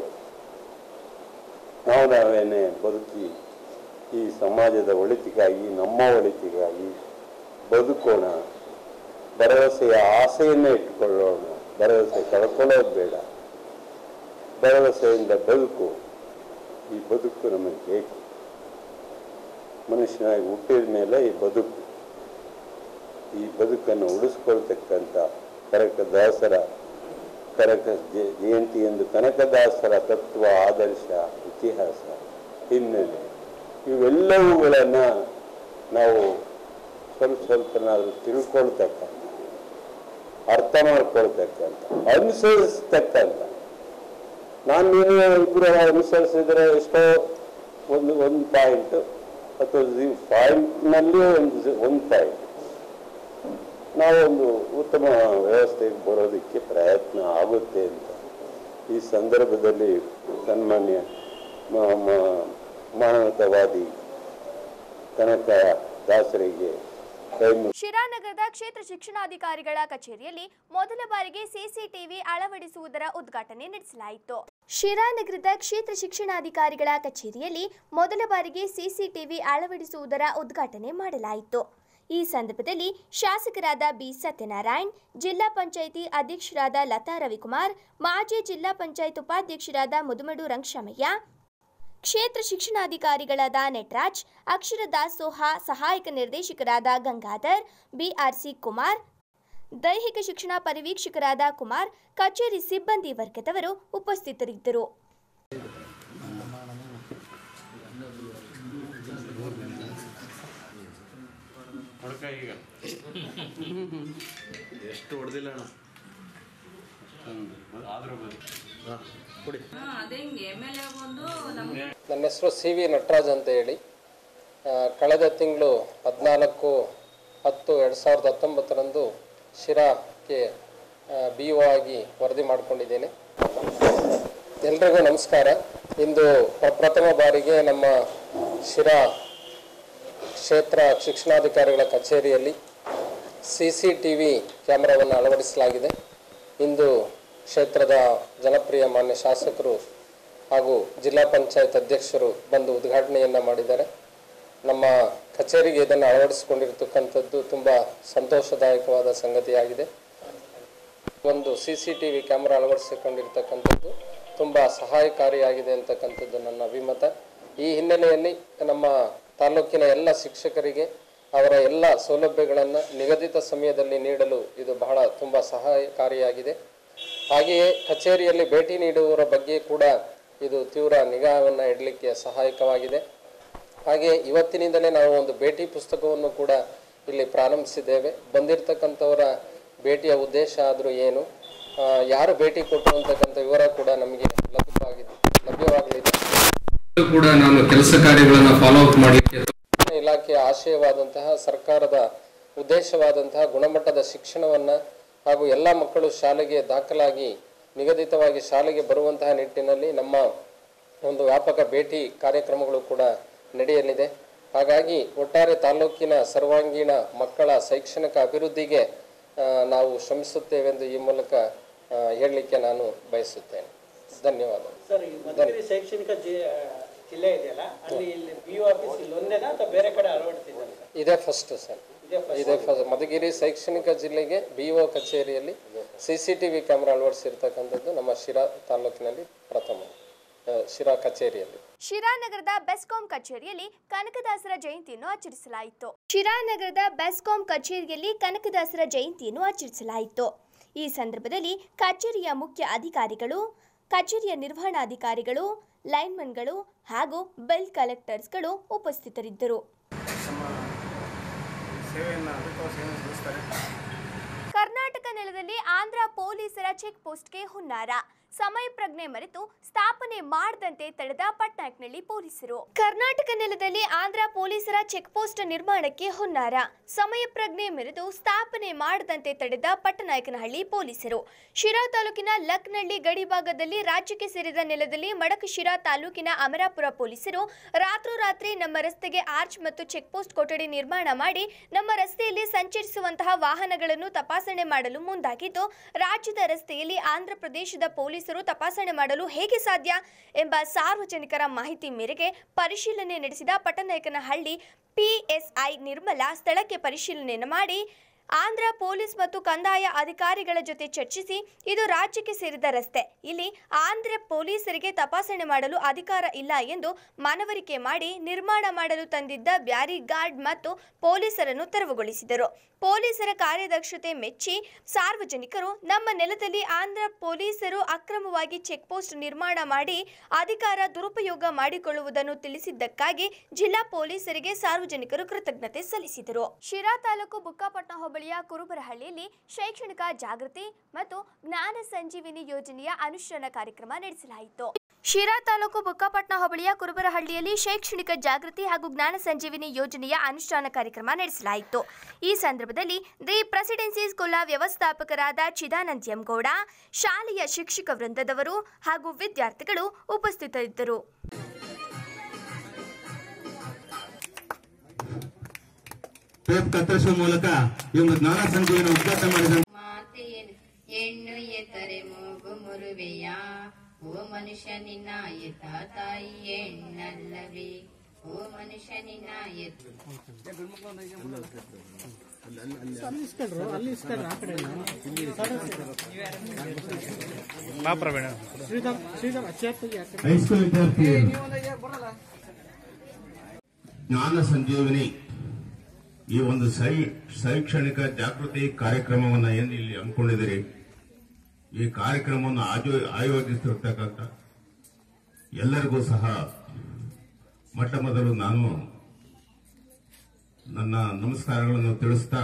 ನಾವು ನಾವೇನೆ ಬದುಕಿ ಈ ಸಮಾಜದ ಒಳಿತಿಗಾಗಿ ನಮ್ಮ ಒಳಿತಿಗಾಗಿ ಬದುಕೋಣ ಭರವಸೆಯ ಆಸೆಯನ್ನೇ ಇಟ್ಕೊಳ್ಳೋಣ ಭರವಸೆ ಕಳ್ಕೊಳ್ಳೋದು ಬೇಡ ಭರವಸೆಯಿಂದ ಬದುಕು ಈ ಬದುಕು ನಮಗೆ ಬೇಕು ಮನುಷ್ಯನಾಗಿ ಹುಟ್ಟಿದ ಮೇಲೆ ಈ ಬದುಕು ಈ ಬದುಕನ್ನು ಉಳಿಸ್ಕೊಳ್ತಕ್ಕಂಥ ಕನಕದಾಸರ ಕನಕ ಜ- ಜಯಂತಿ ಎಂದು ಕನಕದಾಸರ ತತ್ವ ಆದರ್ಶ ಇತಿಹಾಸ ಹಿನ್ನೆಲೆ ಇವೆಲ್ಲವುಗಳನ್ನು ನಾವು ಸ್ವಲ್ಪ ಸ್ವಲ್ಪನಾದರೂ ತಿಳ್ಕೊಳ್ತಕ್ಕಂಥ ಅರ್ಥ ಮಾಡ್ಕೊಳ್ತಕ್ಕಂಥ ಅನುಸರಿಸ್ತಕ್ಕಂಥ ನಾನು ನೀನು ಇಬ್ಬರು ಅನುಸರಿಸಿದ್ರೆ ಎಷ್ಟೋ ಒಂದು ಒಂದು ಪಾಯಿಂಟ್ ಅಥವಾ ಪಾಯಿಂಟ್ನಲ್ಲಿ ಒಂದು ಒಂದು ಪಾಯಿಂಟ್ ನಾವೊಂದು ಉತ್ತಮ ವ್ಯವಸ್ಥೆಗೆ ಬರೋದಕ್ಕೆ ಪ್ರಯತ್ನ ಆಗುತ್ತೆ ಅಂತ ಈ ಸಂದರ್ಭದಲ್ಲಿ ಸನ್ಮಾನ್ಯ ಮ- ಮ- ಮಾನವತಾವಾದಿ ಕನಕ ದಾಸರಿಗೆ ಕೈ ಮುಗಿ- ಶಿರಾನಗರದ ಕ್ಷೇತ್ರ ಶಿಕ್ಷಣಾಧಿಕಾರಿಗಳ ಕಚೇರಿಯಲ್ಲಿ ಮೊದಲ ಬಾರಿಗೆ ಸಿಸಿಟಿವಿ ಅಳವಡಿಸುವುದರ ಉದ್ಘಾಟನೆ ನಡೆಸಲಾಯಿತು ಶಿರಾನಗರದ ಕ್ಷೇತ್ರ ಶಿಕ್ಷಣಾಧಿಕಾರಿಗಳ ಕಚೇರಿಯಲ್ಲಿ ಮೊದಲ ಬಾರಿಗೆ ಸಿಸಿಟಿವಿ ಅಳವಡಿಸುವುದರ ಉದ್ಘಾಟನೆ ಮಾಡಲಾಯಿತು ಈ ಸಂದರ್ಭದಲ್ಲಿ ಶಾಸಕರಾದ ಬಿ ಸತ್ಯನಾರಾಯಣ್ ಜಿಲ್ಲಾ ಪಂಚಾಯಿತಿ ಅಧ್ಯಕ್ಷರಾದ ಲತಾ ರವಿಕುಮಾರ್ ಮಾಜಿ ಜಿಲ್ಲಾ ಪಂಚಾಯತ್ ಉಪಾಧ್ಯಕ್ಷರಾದ ಮುದುಮಡು ರಂಗಶಮಯ್ಯ ಕ್ಷೇತ್ರ ಶಿಕ್ಷಣಾಧಿಕಾರಿಗಳಾದ ನಟರಾಜ್ ಅಕ್ಷರ ದಾಸೋಹ ಸಹಾಯಕ ನಿರ್ದೇಶಕರಾದ ಗಂಗಾಧರ್ ಬಿಆರ್ಸಿ ಕುಮಾರ್ ದೈಹಿಕ ಶಿಕ್ಷಣ ಪರಿವೀಕ್ಷಕರಾದ ಕುಮಾರ್ ಕಚೇರಿ ಸಿಬ್ಬಂದಿ ವರ್ಗದವರು ಉಪಸ್ಥಿತರಿದ್ದರು ಎಷ್ಟು ಹೊಡೆದಿಲ್ಲ ಅಣ್ಣ ನನ್ನ ಹೆಸರು ಸಿ ವಿ ನಟರಾಜ್ ಅಂತ ಹೇಳಿ ಆ, ಕಳೆದ ತಿಂಗಳು ಹದಿನಾಲ್ಕು ಹತ್ತು ಎರಡು ಸಾವಿರದ ಹತ್ತೊಂಬತ್ತರಂದು ಶಿರಾಕ್ಕೆ ಬಿ ಒ ಆಗಿ ವರದಿ ಮಾಡಿಕೊಂಡಿದ್ದೇನೆ ಎಲ್ರಿಗೂ ನಮಸ್ಕಾರ ಇಂದು ಪ್ರಪ್ರಥಮ ಬಾರಿಗೆ ನಮ್ಮ ಶಿರಾ ಕ್ಷೇತ್ರ ಶಿಕ್ಷಣಾಧಿಕಾರಿಗಳ ಕಚೇರಿಯಲ್ಲಿ ಸಿ ಸಿ ಟಿ ವಿ ಕ್ಯಾಮ್ರಾವನ್ನು ಅಳವಡಿಸಲಾಗಿದೆ ಇಂದು ಕ್ಷೇತ್ರದ ಜನಪ್ರಿಯ ಮಾನ್ಯ ಶಾಸಕರು ಹಾಗೂ ಜಿಲ್ಲಾ ಪಂಚಾಯತ್ ಅಧ್ಯಕ್ಷರು ಬಂದು ಉದ್ಘಾಟನೆಯನ್ನು ಮಾಡಿದ್ದಾರೆ ನಮ್ಮ ಕಚೇರಿಗೆ ಇದನ್ನು ಅಳವಡಿಸಿಕೊಂಡಿರ್ತಕ್ಕಂಥದ್ದು ತುಂಬ ಸಂತೋಷದಾಯಕವಾದ ಸಂಗತಿಯಾಗಿದೆ ಒಂದು C C T V camera ಅಳವಡಿಸಿಕೊಂಡಿರ್ತಕ್ಕಂಥದ್ದು ತುಂಬ ಸಹಾಯಕಾರಿಯಾಗಿದೆ ಅಂತಕ್ಕಂಥದ್ದು ನನ್ನ ಅಭಿಮತ ಈ ಹಿನ್ನೆಲೆಯಲ್ಲಿ ನಮ್ಮ ತಾಲೂಕಿನ ಎಲ್ಲ ಶಿಕ್ಷಕರಿಗೆ ಅವರ ಎಲ್ಲ ಸೌಲಭ್ಯಗಳನ್ನು ನಿಗದಿತ ಸಮಯದಲ್ಲಿ ನೀಡಲು ಇದು ಬಹಳ ತುಂಬ ಸಹಾಯಕಾರಿಯಾಗಿದೆ ಹಾಗೆಯೇ ಕಚೇರಿಯಲ್ಲಿ ಭೇಟಿ ನೀಡುವವರ ಬಗ್ಗೆ ಕೂಡ ಇದು ತೀವ್ರ ನಿಗಾವನ್ನು ಇಡಲಿಕ್ಕೆ ಸಹಾಯಕವಾಗಿದೆ ಹಾಗೆ ಇವತ್ತಿನಿಂದಲೇ ನಾವು ಒಂದು ಭೇಟಿ ಪುಸ್ತಕವನ್ನು ಕೂಡ ಇಲ್ಲಿ ಪ್ರಾರಂಭಿಸಿದ್ದೇವೆ ಬಂದಿರತಕ್ಕಂಥವರ ಭೇಟಿಯ ಉದ್ದೇಶ ಆದರೂ ಏನು ಆ, ಯಾರು ಭೇಟಿ ಕೊಟ್ಟರು ಅಂತಕ್ಕಂಥ ವಿವರ ಕೂಡ ನಮಗೆ ಲಭ್ಯವಾಗಿದೆ ಲಭ್ಯವಾಗಲಿದೆ ಕೂಡ ನಾನು ಕೆಲಸ ಕಾರ್ಯಗಳನ್ನು ಫಾಲೋ ಅಪ್ ಮಾಡಲಿಕ್ಕೆ ಇಲಾಖೆಯ ಆಶಯವಾದಂತಹ ಸರ್ಕಾರದ ಉದ್ದೇಶವಾದಂತಹ ಗುಣಮಟ್ಟದ ಶಿಕ್ಷಣವನ್ನು ಹಾಗೂ ಎಲ್ಲ ಮಕ್ಕಳು ಶಾಲೆಗೆ ದಾಖಲಾಗಿ ನಿಗದಿತವಾಗಿ ಶಾಲೆಗೆ ಬರುವಂತಹ ನಿಟ್ಟಿನಲ್ಲಿ ನಮ್ಮ ಒಂದು ವ್ಯಾಪಕ ಭೇಟಿ ಕಾರ್ಯಕ್ರಮಗಳು ಕೂಡ ನಡೆಯಲಿದೆ ಹಾಗಾಗಿ ಒಟ್ಟಾರೆ ತಾಲೂಕಿನ ಸರ್ವಾಂಗೀಣ ಮಕ್ಕಳ ಶೈಕ್ಷಣಿಕ ಅಭಿವೃದ್ಧಿಗೆ ಆ, ನಾವು ಶ್ರಮಿಸುತ್ತೇವೆಂದು ಈ ಮೂಲಕ ಆ, ಹೇಳಲಿಕ್ಕೆ ನಾನು ಬಯಸುತ್ತೇನೆ ಧನ್ಯವಾದ ಸರ್ ಈ ಮಧುಗಿರಿ ಶೈಕ್ಷಣಿಕ ಜಿ- ಜಿಲ್ಲೆ ಇದೆಯಲ್ಲ ಅಲ್ಲಿ ಇಲ್ಲಿ ಬಿ ಯು ಆಫೀಸ್ ಇಲ್ಲಿ ಒಂದೇನಾ ಅಥವಾ ಬೇರೆ ಕಡೆ ಅಳವಡಿಸಿದ್ದಾರೆ ಇದೇ ಫಸ್ಟ್ ಸರ್ ಇದೇ ಫಸ್ಟ್ ಮಧುಗಿರಿ ಶೈಕ್ಷಣಿಕ ಜಿಲ್ಲೆಗೆ ಬಿ ಒ ಕಚೇರಿಯಲ್ಲಿ C C T V camera ಅಳವಡಿಸಿರ್ತಕ್ಕಂಥದ್ದು ನಮ್ಮ ಶಿರಾ ತಾಲೂಕಿನಲ್ಲಿ ಪ್ರಥಮ ಆ, ಶಿರಾ ಕಚೇರಿಯಲ್ಲಿ ಶಿರಾನಗರದ ಬೆಸ್ಕಾಂ ಕಚೇರಿಯಲ್ಲಿ ಕನಕದಾಸರ ಜಯಂತಿಯನ್ನು ಆಚರಿಸಲಾಯಿತು ಶಿರಾನಗರದ ಬೆಸ್ಕಾಂ ಕಚೇರಿಯಲ್ಲಿ ಕನಕದಾಸರ ಜಯಂತಿಯನ್ನು ಆಚರಿಸಲಾಯಿತು ಈ ಸಂದರ್ಭದಲ್ಲಿ ಕಚೇರಿಯ ಮುಖ್ಯ ಅಧಿಕಾರಿಗಳು ಕಚೇರಿಯ ನಿರ್ವಹಣಾಧಿಕಾರಿಗಳು ಲೈನ್ಮನ್ಗಳು ಹಾಗೂ ಬಿಲ್ ಕಲೆಕ್ಟರ್ಸ್ಗಳು ಉಪಸ್ಥಿತರಿದ್ದರು ಕರ್ನಾಟಕ ನೆಲದಲ್ಲಿ ಆಂಧ್ರ ಪೊಲೀಸರ ಚೆಕ್ ಪೋಸ್ಟ್ಗೆ ಹುನ್ನಾರ ಸಮಯ ಪ್ರಜ್ಞೆ ಮರೆತು ಸ್ಥಾಪನೆ ಮಾಡದಂತೆ ತಡೆದ ಪಟ್ನಾಯಕ್ನಲ್ಲಿ ಪೊಲೀಸರು ಕರ್ನಾಟಕ ನೆಲದಲ್ಲಿ ಆಂಧ್ರ ಪೊಲೀಸರ ಚೆಕ್ ಪೋಸ್ಟ್ ನಿರ್ಮಾಣಕ್ಕೆ ಹುನ್ನಾರ ಸಮಯ ಪ್ರಜ್ಞೆ ಮೆರೆದು ಸ್ಥಾಪನೆ ಮಾಡದಂತೆ ತಡೆದ ಪಟ್ಟನಾಯಕನಹಳ್ಳಿ ಪೊಲೀಸರು ಶಿರಾ ತಾಲೂಕಿನ ಲಕ್ನಳ್ಳಿ ಗಡಿ ಭಾಗದಲ್ಲಿ ರಾಜ್ಯಕ್ಕೆ ಸೇರಿದ ನೆಲದಲ್ಲಿ ಮಡಕಶಿರಾ ತಾಲೂಕಿನ ಅಮರಾಪುರ ಪೊಲೀಸರು ರಾತ್ರೋರಾತ್ರಿ ನಮ್ಮ ರಸ್ತೆಗೆ ಆರ್ಚ್ ಮತ್ತು ಚೆಕ್ ಪೋಸ್ಟ್ ಕೊಠಡಿ ನಿರ್ಮಾಣ ಮಾಡಿ ನಮ್ಮ ರಸ್ತೆಯಲ್ಲಿ ಸಂಚರಿಸುವಂತಹ ವಾಹನಗಳನ್ನು ತಪಾಸಣೆ ಮಾಡಲು ಮುಂದಾಗಿದ್ದು ರಾಜ್ಯದ ರಸ್ತೆಯಲ್ಲಿ ಆಂಧ್ರ ಪ್ರದೇಶದ ಪೊಲೀಸರು ತಪಾಸಣೆ ಮಾಡಲು ಹೇಗೆ ಸಾಧ್ಯ ಎಂಬ ಸಾರ್ವಜನಿಕರ ಮಾಹಿತಿ ಮೇರೆಗೆ ಪರಿಶೀಲನೆ ನಡೆಸಿದ ಪಟ್ಟನಾಯಕನಹಳ್ಳಿ ಪಿಎಸ್ಐ ನಿರ್ಮಲಾ ಸ್ಥಳಕ್ಕೆ ಪರಿಶೀಲನೆಯನ್ನು ಮಾಡಿ ಆಂಧ್ರ ಪೊಲೀಸ್ ಮತ್ತು ಕಂದಾಯ ಅಧಿಕಾರಿಗಳ ಜೊತೆ ಚರ್ಚಿಸಿ ಇದು ರಾಜ್ಯಕ್ಕೆ ಸೇರಿದ ರಸ್ತೆ ಇಲ್ಲಿ ಆಂಧ್ರ ಪೊಲೀಸರಿಗೆ ತಪಾಸಣೆ ಮಾಡಲು ಅಧಿಕಾರ ಇಲ್ಲ ಎಂದು ಮನವರಿಕೆ ಮಾಡಿ ನಿರ್ಮಾಣ ಮಾಡಲು ತಂದಿದ್ದ ಬ್ಯಾರಿಗಾರ್ಡ್ ಮತ್ತು ಪೊಲೀಸರನ್ನು ತೆರವುಗೊಳಿಸಿದರು ಪೊಲೀಸರ ಕಾರ್ಯದಕ್ಷತೆ ಮೆಚ್ಚಿ ಸಾರ್ವಜನಿಕರು ನಮ್ಮ ನೆಲದಲ್ಲಿ ಆಂಧ್ರ ಪೊಲೀಸರು ಅಕ್ರಮವಾಗಿ ಚೆಕ್ ಪೋಸ್ಟ್ ನಿರ್ಮಾಣ ಮಾಡಿ ಅಧಿಕಾರ ದುರುಪಯೋಗ ಮಾಡಿಕೊಳ್ಳುವುದನ್ನು ತಿಳಿಸಿದ್ದಕ್ಕಾಗಿ ಜಿಲ್ಲಾ ಪೊಲೀಸರಿಗೆ ಸಾರ್ವಜನಿಕರು ಕೃತಜ್ಞತೆ ಸಲ್ಲಿಸಿದರು ಶಿರಾ ತಾಲೂಕು ಬುಕ್ಕಾಪಟ್ನ ಹೋಬಳಿಯ ಕುರುಬರಹಳ್ಳಿಯಲ್ಲಿ ಶೈಕ್ಷಣಿಕ ಜಾಗೃತಿ ಮತ್ತು ಜ್ಞಾನ ಸಂಜೀವಿನಿ ಯೋಜನೆಯ ಅನುಷ್ಠಾನ ಕಾರ್ಯಕ್ರಮ ನಡೆಸಲಾಯಿತು ಶಿರಾ ತಾಲೂಕು ಬುಕ್ಕಾಪಟ್ನ ಹೋಬಳಿಯ ಕುರುಬರಹಳ್ಳಿಯಲ್ಲಿ ಶೈಕ್ಷಣಿಕ ಜಾಗೃತಿ ಹಾಗೂ ಜ್ಞಾನ ಸಂಜೀವಿನಿ ಯೋಜನೆಯ ಅನುಷ್ಠಾನ ಕಾರ್ಯಕ್ರಮ ನಡೆಸಲಾಯಿತು ಈ ಸಂದರ್ಭದಲ್ಲಿ ದಿ ಪ್ರೆಸಿಡೆನ್ಸಿ ಸ್ಕೂಲ್ನ ವ್ಯವಸ್ಥಾಪಕರಾದ ಚಿದಾನಂದ್ ಎಂಗೌಡ ಶಾಲೆಯ ಶಿಕ್ಷಕ ವೃಂದದವರು ಹಾಗೂ ವಿದ್ಯಾರ್ಥಿಗಳು ಉಪಸ್ಥಿತರಿದ್ದರು ಟೇಪ್ ಕತ್ತರಿಸುವ ಮೂಲಕ ಈ ಒಂದು ಜ್ಞಾನ ಸಂಜೆಯನ್ನು ಉದ್ಘಾಟನೆ ಮಾಡಿದ ಮಾತೆಯನ್ನು ಹೆಣ್ಣು ಎತ್ತರೆ ಮೂಗು ಮುರುವೆಯ ಓ ಮನುಷ್ಯ ನಿನ್ನ ಎತ್ತ ತಾಯಿ ಹೆಣ್ಣಲ್ಲವೇ ಓ ಮನುಷ್ಯ ನಿನ್ನ ಎತ್ತ ಹೈಸ್ಕೂಲ್ ವಿದ್ಯಾರ್ಥಿ ಜ್ಞಾನ ಸಂಜೀವಿನಿ ಈ ಒಂದು ಶೈ ಶೈಕ್ಷಣಿಕ ಜಾಗೃತಿ ಕಾರ್ಯಕ್ರಮವನ್ನು ಏನು ಇಲ್ಲಿ ಹಮ್ಮಿಕೊಂಡಿದ್ದೀರಿ ಈ ಕಾರ್ಯಕ್ರಮವನ್ನು ಆಜೋ ಆಯೋಜಿಸಿರ್ತಕ್ಕಂಥ ಎಲ್ಲರಿಗೂ ಸಹ ಮೊಟ್ಟ ಮೊದಲು ನಾನು ನನ್ನ ನಮಸ್ಕಾರಗಳನ್ನು ತಿಳಿಸ್ತಾ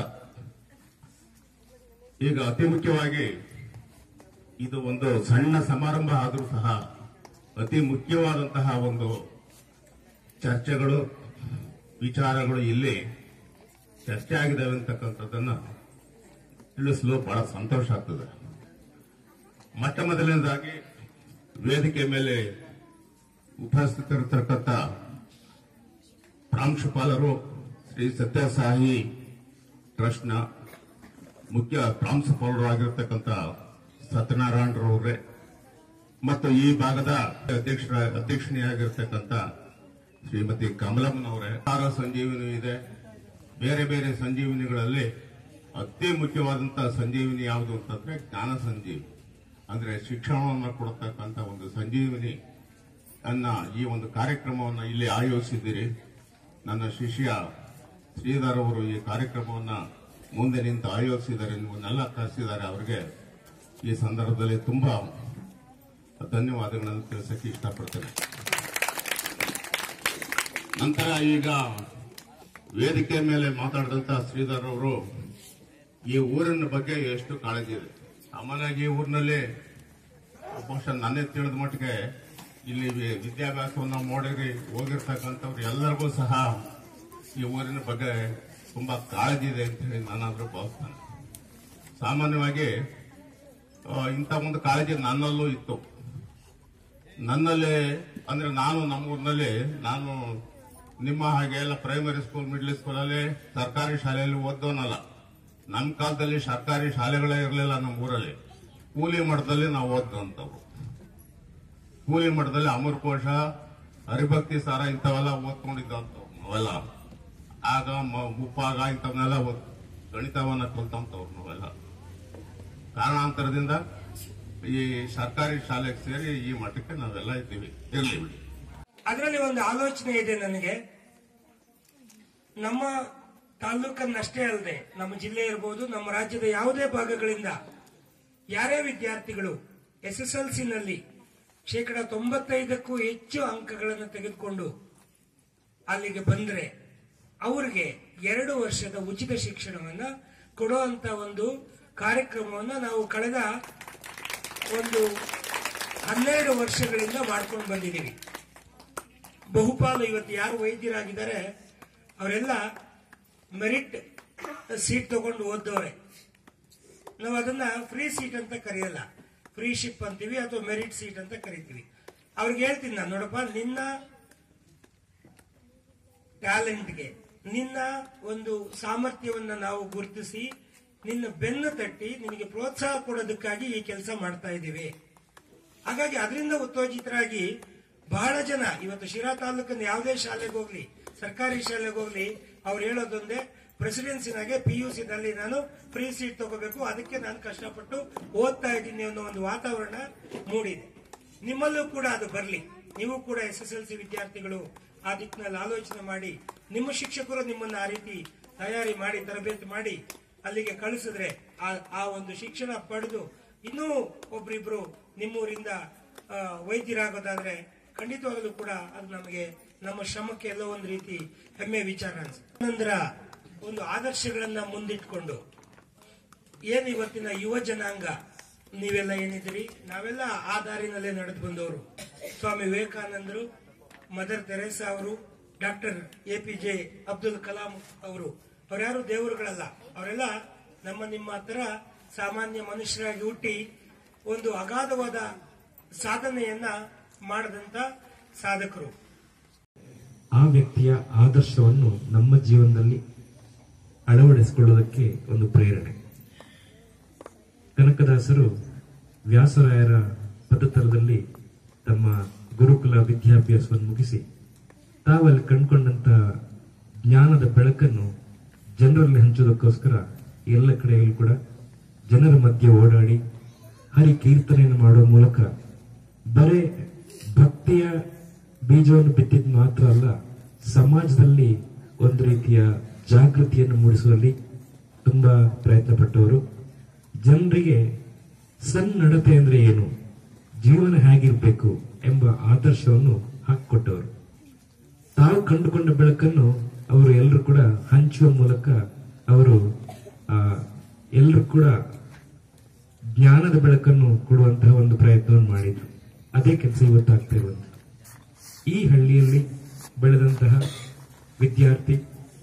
ಈಗ ಅತಿ ಮುಖ್ಯವಾಗಿ ಇದು ಒಂದು ಸಣ್ಣ ಸಮಾರಂಭ ಆದರೂ ಸಹ ಅತಿ ಮುಖ್ಯವಾದಂತಹ ಒಂದು ಚರ್ಚೆಗಳು ವಿಚಾರಗಳು ಇಲ್ಲಿ ಚರ್ಚೆ ಆಗಿದ್ದಾವೆ ಅಂತಕ್ಕಂಥದ್ದನ್ನ ತಿಳಿಸಲು ಬಹಳ ಸಂತೋಷ ಆಗ್ತದೆ ಮೊಟ್ಟ ಮೊದಲನೇದಾಗಿ ವೇದಿಕೆ ಮೇಲೆ ಉಪಸ್ಥಿತರಿರ್ತಕ್ಕಂಥ ಪ್ರಾಂಶುಪಾಲರು ಶ್ರೀ ಸತ್ಯಸಾಯಿ ಟ್ರಸ್ಟ್ನ ಮುಖ್ಯ ಪ್ರಾಂಶುಪಾಲರು ಆಗಿರ್ತಕ್ಕಂಥ ಸತ್ಯನಾರಾಯಣರವರೇ ಮತ್ತು ಈ ಭಾಗದ ಅಧ್ಯಕ್ಷರ ಅಧ್ಯಕ್ಷಣಿಯಾಗಿರ್ತಕ್ಕಂಥ ಶ್ರೀಮತಿ ಕಮಲಮ್ಮನವರೇ ಆಹಾರ ಸಂಜೀವಿನಿ ಇದೆ ಬೇರೆ ಬೇರೆ ಸಂಜೀವಿನಿಗಳಲ್ಲಿ ಅತಿ ಮುಖ್ಯವಾದಂತಹ ಸಂಜೀವಿನಿ ಯಾವುದು ಅಂತಂದ್ರೆ ಜ್ಞಾನ ಸಂಜೀವಿನಿ ಅಂದ್ರೆ ಶಿಕ್ಷಣವನ್ನು ಕೊಡತಕ್ಕಂಥ ಒಂದು ಸಂಜೀವಿನಿ ಅನ್ನ ಈ ಒಂದು ಕಾರ್ಯಕ್ರಮವನ್ನು ಇಲ್ಲಿ ಆಯೋಜಿಸಿದ್ದೀರಿ ನನ್ನ ಶಿಷ್ಯ ಶ್ರೀಧರ್ ಅವರು ಈ ಕಾರ್ಯಕ್ರಮವನ್ನ ಮುಂದೆ ನಿಂತು ಆಯೋಜಿಸಿದ್ದಾರೆ ನಿಮ್ಮನ್ನೆಲ್ಲ ಕರೆಸಿದ್ದಾರೆ ಅವರಿಗೆ ಈ ಸಂದರ್ಭದಲ್ಲಿ ತುಂಬಾ ಧನ್ಯವಾದಗಳನ್ನು ತಿಳಿಸಕ್ಕೆ ಇಷ್ಟಪಡ್ತೇನೆ ನಂತರ ಈಗ ವೇದಿಕೆ ಮೇಲೆ ಮಾತಾಡಿದಂತ ಶ್ರೀಧರ್ ಅವರು ಈ ಊರಿನ ಬಗ್ಗೆ ಎಷ್ಟು ಕಾಳಜಿ ಇದೆ ಸಾಮಾನ್ಯವಾಗಿ ಈ ಊರಿನಲ್ಲಿ ಬಹುಶಃ ನನ್ನೇ ತಿಳಿದ ಮಟ್ಟಿಗೆ ಇಲ್ಲಿ ವಿ- ವಿದ್ಯಾಭ್ಯಾಸವನ್ನು ಮಾಡಿರಿ ಹೋಗಿರ್ತಕ್ಕಂಥವ್ರು ಎಲ್ಲರಿಗೂ ಸಹ ಈ ಊರಿನ ಬಗ್ಗೆ ತುಂಬಾ ಕಾಳಜಿ ಇದೆ ಅಂತ ಹೇಳಿ ನಾನಾದ್ರೂ ಭಾವಿಸ್ತೇನೆ ಸಾಮಾನ್ಯವಾಗಿ ಆ, ಇಂಥ ಒಂದು ಕಾಳಜಿ ನನ್ನಲ್ಲೂ ಇತ್ತು ನನ್ನಲ್ಲಿ ಅಂದ್ರೆ ನಾನು ನಮ್ಮ ಊರಿನಲ್ಲಿ ನಾನು ನಿಮ್ಮ ಹಾಗೆ ಎಲ್ಲ ಪ್ರೈಮರಿ ಸ್ಕೂಲ್ ಮಿಡ್ಲ್ ಸ್ಕೂಲಲ್ಲಿ ಸರ್ಕಾರಿ ಶಾಲೆಯಲ್ಲಿ ಓದೋನಲ್ಲ ನಮ್ಮ ಕಾಲದಲ್ಲಿ ಸರ್ಕಾರಿ ಶಾಲೆಗಳೇ ಇರಲಿಲ್ಲ ನಮ್ಮ ಊರಲ್ಲಿ ಕೂಲಿ ಮಠದಲ್ಲಿ ನಾವು ಓದಂತವ್ರು ಕೂಲಿ ಮಠದಲ್ಲಿ ಅಮರಕೋಶ ಹರಿಭಕ್ತಿ ಸಾರ ಇಂಥವೆಲ್ಲ ಓದ್ಕೊಂಡಿದ್ದಂಥವ್ರು ನಾವೆಲ್ಲ ಆಗ ಮ- ಮುಪ್ಪಾಗ ಇಂಥವನ್ನೆಲ್ಲ ಓದ್ ಗಣಿತವನ್ನ ಕಲ್ತಂತವ್ರು ನಾವೆಲ್ಲ ಕಾರಣಾಂತರದಿಂದ ಈ ಸರ್ಕಾರಿ ಶಾಲೆಗೆ ಸೇರಿ ಈ ಮಠಕ್ಕೆ ನಾವೆಲ್ಲ ಇದ್ದೀವಿ ಇರ್ಲಿ ಬಿಡಿ ಅದರಲ್ಲಿ ಒಂದು ಆಲೋಚನೆ ಇದೆ ನನಗೆ ನಮ್ಮ ತಾಲೂಕನ್ನಷ್ಟೇ ಅಲ್ಲದೆ ನಮ್ಮ ಜಿಲ್ಲೆ ಇರಬಹುದು ನಮ್ಮ ರಾಜ್ಯದ ಯಾವುದೇ ಭಾಗಗಳಿಂದ ಯಾರೇ ವಿದ್ಯಾರ್ಥಿಗಳು ಎಸ್ ಎಸ್ ಎಲ್ ಸಿನಲ್ಲಿ ಶೇಕಡ ತೊಂಬತ್ತೈದಕ್ಕೂ ಹೆಚ್ಚು ಅಂಕಗಳನ್ನು ತೆಗೆದುಕೊಂಡು ಅಲ್ಲಿಗೆ ಬಂದ್ರೆ ಅವರಿಗೆ ಎರಡು ವರ್ಷದ ಉಚಿತ ಶಿಕ್ಷಣವನ್ನ ಕೊಡುವಂತ ಒಂದು ಕಾರ್ಯಕ್ರಮವನ್ನ ನಾವು ಕಳೆದ ಒಂದು ಹನ್ನೆರಡು ವರ್ಷಗಳಿಂದ ಮಾಡ್ಕೊಂಡು ಬಂದಿದ್ದೀವಿ ಬಹುಪಾಲು ಇವತ್ತು ಯಾರು ವೈದ್ಯರಾಗಿದ್ದಾರೆ ಅವರೆಲ್ಲ ಮೆರಿಟ್ ಸೀಟ್ ತಗೊಂಡು ಓದೋರೆ ನಾವು ಅದನ್ನ ಫ್ರೀ ಸೀಟ್ ಅಂತ ಕರೆಯಲ್ಲ ಫ್ರೀ ಶಿಪ್ ಅಂತೀವಿ ಅಥವಾ ಮೆರಿಟ್ ಸೀಟ್ ಅಂತ ಕರಿತೀವಿ ಅವ್ರಿಗೆ ಹೇಳ್ತೀನಿ ನಾನು ನೋಡಪ್ಪ ನಿನ್ನ ಟ್ಯಾಲೆಂಟ್ಗೆ ನಿನ್ನ ಒಂದು ಸಾಮರ್ಥ್ಯವನ್ನ ನಾವು ಗುರುತಿಸಿ ನಿನ್ನ ಬೆನ್ನು ತಟ್ಟಿ ನಿನಗೆ ಪ್ರೋತ್ಸಾಹ ಕೊಡೋದಕ್ಕಾಗಿ ಈ ಕೆಲಸ ಮಾಡ್ತಾ ಇದ್ದೀವಿ ಹಾಗಾಗಿ ಅದರಿಂದ ಉತ್ತೇಜಿತರಾಗಿ ಬಹಳ ಜನ ಇವತ್ತು ಶಿರಾ ತಾಲೂಕಿನ ಯಾವುದೇ ಶಾಲೆಗೆ ಹೋಗ್ಲಿ ಸರ್ಕಾರಿ ಶಾಲೆಗೆ ಹೋಗ್ಲಿ ಅವ್ರು ಹೇಳೋದೊಂದೇ ಪ್ರೆಸಿಡೆನ್ಸಿನಾಗೆ ಪಿ ಯು ನಲ್ಲಿ ನಾನು ಫ್ರೀ ಸೀಟ್ ತಗೋಬೇಕು ಅದಕ್ಕೆ ನಾನು ಕಷ್ಟಪಟ್ಟು ಓದ್ತಾ ಇದ್ದೀನಿ ಅನ್ನೋ ಒಂದು ವಾತಾವರಣ ಮೂಡಿದೆ ನಿಮ್ಮಲ್ಲೂ ಕೂಡ ಅದು ಬರಲಿ ನೀವು ಕೂಡ ಎಸ್ ಎಸ್ ಎಲ್ ಸಿ ವಿದ್ಯಾರ್ಥಿಗಳು ಆ ದಿಕ್ಕಿನಲ್ಲಿ ಆಲೋಚನೆ ಮಾಡಿ ನಿಮ್ಮ ಶಿಕ್ಷಕರು ನಿಮ್ಮನ್ನ ಆ ರೀತಿ ತಯಾರಿ ಮಾಡಿ ತರಬೇತಿ ಮಾಡಿ ಅಲ್ಲಿಗೆ ಕಳಿಸಿದ್ರೆ ಆ ಆ ಒಂದು ಶಿಕ್ಷಣ ಪಡೆದು ಇನ್ನೂ ಒಬ್ರಿಬ್ರು ನಿಮ್ಮೂರಿಂದ ಆ, ವೈದ್ಯರಾಗೋದಾದ್ರೆ ಖಂಡಿತವಾಗಲೂ ಕೂಡ ಅದು ನಮಗೆ ನಮ್ಮ ಶ್ರಮಕ್ಕೆ ಎಲ್ಲೋ ಒಂದು ರೀತಿ ಹೆಮ್ಮೆ ವಿಚಾರ ಅನ್ಸುತ್ತೆ ನಂತರ ಒಂದು ಆದರ್ಶಗಳನ್ನ ಮುಂದಿಟ್ಕೊಂಡು ಏನ್ ಇವತ್ತಿನ ಯುವ ಜನಾಂಗ ನೀವೆಲ್ಲ ಏನಿದ್ದೀರಿ ನಾವೆಲ್ಲ ಆ ದಾರಿನಲ್ಲೇ ನಡೆದು ಬಂದವರು ಸ್ವಾಮಿ ವಿವೇಕಾನಂದರು ಮದರ್ ತೆರೇಸಾ ಅವರು doctor A P J Abdul Kalam ಅವರು ಅವರ್ಯಾರು ದೇವರುಗಳಲ್ಲ ಅವರೆಲ್ಲ ನಮ್ಮ ನಿಮ್ಮ ಹತ್ರ ಸಾಮಾನ್ಯ ಮನುಷ್ಯರಾಗಿ ಹುಟ್ಟಿ ಒಂದು ಅಗಾಧವಾದ ಸಾಧನೆಯನ್ನ ಮಾಡದಂತ ಸಾಧಕರು ಆ ವ್ಯಕ್ತಿಯ ಆದರ್ಶವನ್ನು ನಮ್ಮ ಜೀವನದಲ್ಲಿ ಅಳವಡಿಸಿಕೊಳ್ಳೋದಕ್ಕೆ ಒಂದು ಪ್ರೇರಣೆ ಕನಕದಾಸರು ವ್ಯಾಸರಾಯರ ಪದತಲದಲ್ಲಿ ತಮ್ಮ ಗುರುಕುಲ ವಿದ್ಯಾಭ್ಯಾಸವನ್ನು ಮುಗಿಸಿ ತಾವಲ್ಲಿ ಕಂಡುಕೊಂಡಂತಹ ಜ್ಞಾನದ ಬೆಳಕನ್ನು ಜನರಲ್ಲಿ ಹಂಚೋದಕ್ಕೋಸ್ಕರ ಎಲ್ಲ ಕಡೆಯಲ್ಲೂ ಕೂಡ ಜನರ ಮಧ್ಯೆ ಓಡಾಡಿ ಹರಿ ಕೀರ್ತನೆಯನ್ನು ಮಾಡುವ ಮೂಲಕ ಬರೇ ಭಕ್ತಿಯ ಬೀಜವನ್ನು ಬಿತ್ತಿದ್ ಮಾತ್ರ ಅಲ್ಲ ಸಮಾಜದಲ್ಲಿ ಒಂದು ರೀತಿಯ ಜಾಗೃತಿಯನ್ನು ಮೂಡಿಸುವಲ್ಲಿ ತುಂಬಾ ಪ್ರಯತ್ನ ಪಟ್ಟವರು ಜನರಿಗೆ ಸನ್ನಡತೆ ಅಂದ್ರೆ ಏನು ಜೀವನ ಹೇಗಿರ್ಬೇಕು ಎಂಬ ಆದರ್ಶವನ್ನು ಹಾಕಿಕೊಟ್ಟವರು ತಾವು ಕಂಡುಕೊಂಡ ಬೆಳಕನ್ನು ಅವರು ಎಲ್ಲರೂ ಕೂಡ ಹಂಚುವ ಮೂಲಕ ಅವರು ಆ ಎಲ್ಲರೂ ಕೂಡ ಜ್ಞಾನದ ಬೆಳಕನ್ನು ಕೊಡುವಂತಹ ಒಂದು ಪ್ರಯತ್ನವನ್ನು ಮಾಡಿದ್ರು ಅದೇ ಕೆಲಸ ಇವತ್ತಾಗ್ತಾ ಇರುವಂತ ಈ ಹಳ್ಳಿಯಲ್ಲಿ ಬೆಳೆದಂತಹ ವಿದ್ಯಾರ್ಥಿ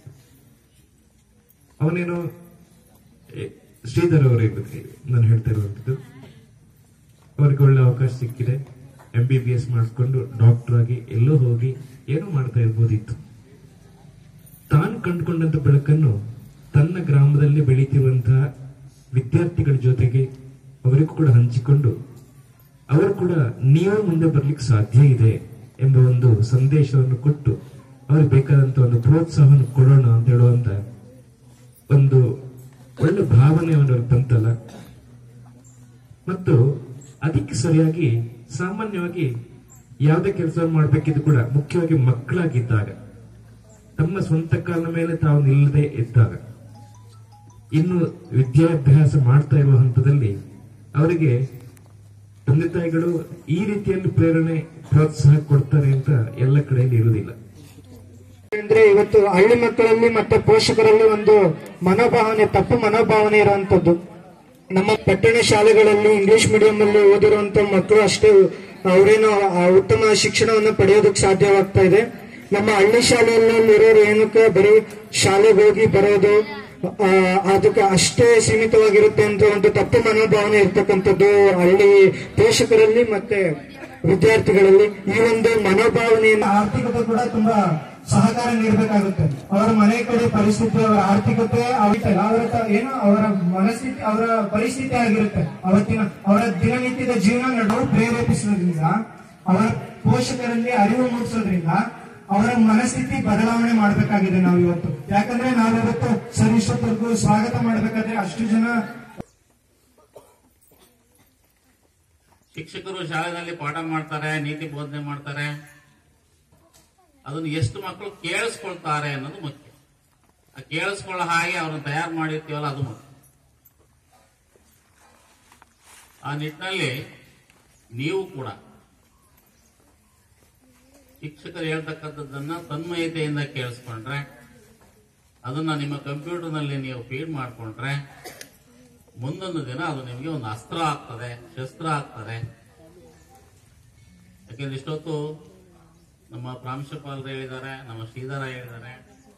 ಅವನೇನೋ ಎ, ಶ್ರೀಧರ್ ಅವರೇ ನಾನು ಹೇಳ್ತಾ ಇರುವಂತದ್ದು ಅವ್ರಿಗೆ ಒಳ್ಳೆ ಅವಕಾಶ ಸಿಕ್ಕಿದೆ ಎಂ ಬಿ ಬಿ ಎಸ್ ಮಾಡಿಸ್ಕೊಂಡು ಡಾಕ್ಟರ್ ಆಗಿ ಎಲ್ಲೋ ಹೋಗಿ ಏನೋ ಮಾಡ್ತಾ ಇರ್ಬೋದಿತ್ತು ತಾನು ಕಂಡುಕೊಂಡಂತ ಬೆಳಕನ್ನು ತನ್ನ ಗ್ರಾಮದಲ್ಲಿ ಬೆಳೀತಿರುವಂತಹ ವಿದ್ಯಾರ್ಥಿಗಳ ಜೊತೆಗೆ ಅವರಿಗೂ ಕೂಡ ಹಂಚಿಕೊಂಡು ಅವರು ಕೂಡ ನೀವು ಮುಂದೆ ಬರ್ಲಿಕ್ಕೆ ಸಾಧ್ಯ ಇದೆ ಎಂಬ ಒಂದು ಸಂದೇಶವನ್ನು ಕೊಟ್ಟು ಅವ್ರಿಗೆ ಬೇಕಾದಂತ ಒಂದು ಪ್ರೋತ್ಸಾಹವನ್ನು ಕೊಡೋಣ ಅಂತ ಹೇಳುವಂತ ಒಂದು ಒಳ್ಳೆ ಭಾವನೆ ಅವರವ್ರಿಗೆ ಬಂತಲ್ಲ ಮತ್ತು ಅದಕ್ಕೆ ಸರಿಯಾಗಿ ಸಾಮಾನ್ಯವಾಗಿ ಯಾವುದೇ ಕೆಲಸ ಮಾಡಬೇಕಿದ್ದು ಕೂಡ ಮುಖ್ಯವಾಗಿ ಮಕ್ಕಳಾಗಿದ್ದಾಗ ತಮ್ಮ ಸ್ವಂತ ಕಾಲ ಮೇಲೆ ತಾವು ನಿಲ್ಲದೆ ಇದ್ದಾಗ ಇನ್ನು ವಿದ್ಯಾಭ್ಯಾಸ ಮಾಡ್ತಾ ಇರುವ ಹಂತದಲ್ಲಿ ಅವರಿಗೆ ತಂದೆ ತಾಯಿಗಳು ಈ ರೀತಿಯಲ್ಲಿ ಪ್ರೇರಣೆ ಪ್ರೋತ್ಸಾಹ ಕೊಡ್ತಾರೆ ಅಂತ ಎಲ್ಲ ಕಡೆಯಲ್ಲಿ ಇರುವುದಿಲ್ಲ ಅಂದ್ರೆ ಇವತ್ತು ಹಳ್ಳಿ ಮಕ್ಕಳಲ್ಲಿ ಮತ್ತೆ ಪೋಷಕರಲ್ಲಿ ಒಂದು ಮನೋಭಾವನೆ ತಪ್ಪು ಮನೋಭಾವನೆ ಇರುವಂತದ್ದು ನಮ್ಮ ಪಟ್ಟಣ ಶಾಲೆಗಳಲ್ಲಿ ಇಂಗ್ಲಿಷ್ ಮೀಡಿಯಂ ಅಲ್ಲಿ ಓದಿರುವಂತ ಮಕ್ಕಳು ಅಷ್ಟೇ ಅವರೇನು ಆ ಉತ್ತಮ ಶಿಕ್ಷಣವನ್ನು ಪಡೆಯೋದಕ್ಕೆ ಸಾಧ್ಯವಾಗ್ತಾ ಇದೆ ನಮ್ಮ ಹಳ್ಳಿ ಶಾಲೆಯಲ್ಲಿರೋರು ಏನಕ್ಕೆ ಬರೀ ಶಾಲೆಗೆ ಹೋಗಿ ಬರೋದು ಆ, ಅದಕ್ಕೆ ಅಷ್ಟೇ ಸೀಮಿತವಾಗಿರುತ್ತೆ ಅಂತ ಒಂದು ತಪ್ಪು ಮನೋಭಾವನೆ ಇರ್ತಕ್ಕಂಥದ್ದು ಹಳ್ಳಿ ಪೋಷಕರಲ್ಲಿ ಮತ್ತೆ ವಿದ್ಯಾರ್ಥಿಗಳಲ್ಲಿ ಈ ಒಂದು ಮನೋಭಾವನೆಯನ್ನು ಆರ್ಥಿಕತೆ ಕೂಡ ತುಂಬಾ ಸಹಕಾರ ನೀಡಬೇಕಾಗುತ್ತೆ ಅವರ ಮನೆ ಕಡೆ ಪರಿಸ್ಥಿತಿ ಅವರ ಆರ್ಥಿಕತೆ ಅವರ ಅವರ ತ- ಏನು ಅವರ ಮನಸ್ಥಿತಿ ಅವರ ಪರಿಸ್ಥಿತಿ ಆಗಿರುತ್ತೆ ಅವತ್ತಿನ ಅವರ ದಿನನಿತ್ಯದ ಜೀವನ ನಡುವೆ ಪ್ರೇರೇಪಿಸೋದ್ರಿಂದ ಅವರ ಪೋಷಕರಲ್ಲಿ ಅರಿವು ಮೂಡಿಸೋದ್ರಿಂದ ಅವರ ಮನಸ್ಥಿತಿ ಬದಲಾವಣೆ ಮಾಡಬೇಕಾಗಿದೆ ನಾವು ಇವತ್ತು ಯಾಕಂದ್ರೆ ನಾವಿವತ್ತು ಸರ್ ಇಷ್ಟೊತ್ತವರೆಗೂ ಸ್ವಾಗತ ಮಾಡಬೇಕಾದ್ರೆ ಅಷ್ಟು ಜನ ಶಿಕ್ಷಕರು ಶಾಲೆಯಲ್ಲಿ ಪಾಠ ಮಾಡ್ತಾರೆ ನೀತಿ ಬೋಧನೆ ಮಾಡ್ತಾರೆ ಅದನ್ನು ಎಷ್ಟು ಮಕ್ಕಳು ಕೇಳಿಸ್ಕೊಳ್ತಾರೆ ಅನ್ನೋದು ಮುಖ್ಯ ಆ ಕೇಳಿಸ್ಕೊಳ್ಳೋ ಹಾಗೆ ಅವ್ರನ್ನ ತಯಾರು ಮಾಡಿರ್ತೀವಲ್ಲ ಅದು ಮುಖ್ಯ ಆ ನಿಟ್ಟಿನಲ್ಲಿ ನೀವು ಕೂಡ ಶಿಕ್ಷಕರು ಹೇಳ್ತಕ್ಕಂಥದ್ದನ್ನ ತನ್ಮಯತೆಯಿಂದ ಕೇಳಿಸ್ಕೊಂಡ್ರೆ ಅದನ್ನ ನಿಮ್ಮ ಕಂಪ್ಯೂಟರ್ನಲ್ಲಿ ನೀವು ಫೀಡ್ ಮಾಡಿಕೊಂಡ್ರೆ ಮುಂದೊಂದು ದಿನ ಅದು ನಿಮಗೆ ಒಂದು ಅಸ್ತ್ರ ಆಗ್ತದೆ ಶಸ್ತ್ರ ಆಗ್ತದೆ ಯಾಕೆಂದ್ರೆ ಇಷ್ಟೊತ್ತು ನಮ್ಮ ಪ್ರಾಂಶುಪಾಲರು ಹೇಳಿದ್ದಾರೆ ನಮ್ಮ ಶ್ರೀಧರ ಹೇಳಿದ್ದಾರೆ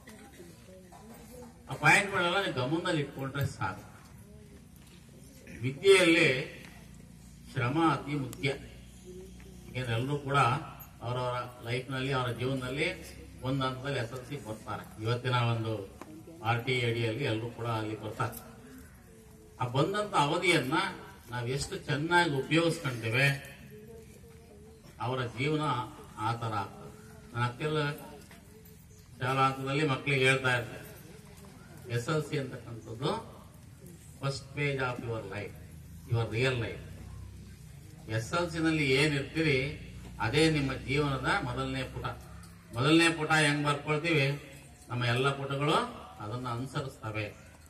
ಆ ಪಾಯಿಂಟ್ಗಳೆಲ್ಲ ನೀವು ಗಮನದಲ್ಲಿ ಇಟ್ಕೊಂಡ್ರೆ ಸಾಕು ವಿದ್ಯೆಯಲ್ಲಿ ಶ್ರಮ ಅತಿ ಮುಖ್ಯ ಯಾಕೆಂದ್ರೆ ಎಲ್ಲರೂ ಕೂಡ ಅವರವರ ಲೈಫ್ನಲ್ಲಿ ಅವರ ಜೀವನದಲ್ಲಿ ಒಂದು ಹಂತದಲ್ಲಿ ಎಸ್ ಎಲ್ ಸಿ ಬರ್ತಾರೆ ಇವತ್ತಿನ ಒಂದು ಆರ್ ಟಿ ಅಡಿಯಲ್ಲಿ ಎಲ್ಲರೂ ಕೂಡ ಅಲ್ಲಿ ಬರ್ತಾರೆ ಆ ಬಂದಂತ ಅವಧಿಯನ್ನ ನಾವು ಎಷ್ಟು ಚೆನ್ನಾಗಿ ಉಪಯೋಗಿಸ್ಕೊಂತೇವೆ ಅವರ ಜೀವನ ಆ ತರ ಆಗ್ತದೆ ನನ್ನ ಅಕ್ಕೆಲ್ಲ ಶಾಲಾ ಹಂತದಲ್ಲಿ ಮಕ್ಕಳಿಗೆ ಹೇಳ್ತಾ ಇರ್ತಾರೆ ಎಸ್ ಎಲ್ ಸಿ ಅಂತಕ್ಕಂಥದ್ದು first page of your life your real life S L C ನಲ್ಲಿ ಏನಿರ್ತೀರಿ ಅದೇ ನಿಮ್ಮ ಜೀವನದ ಮೊದಲನೇ ಪುಟ ಮೊದಲನೇ ಪುಟ ಹೆಂಗ್ ಬರ್ಕೊಳ್ತೀವಿ ನಮ್ಮ ಎಲ್ಲ ಪುಟಗಳು ಅದನ್ನ ಅನುಸರಿಸ್ತವೆ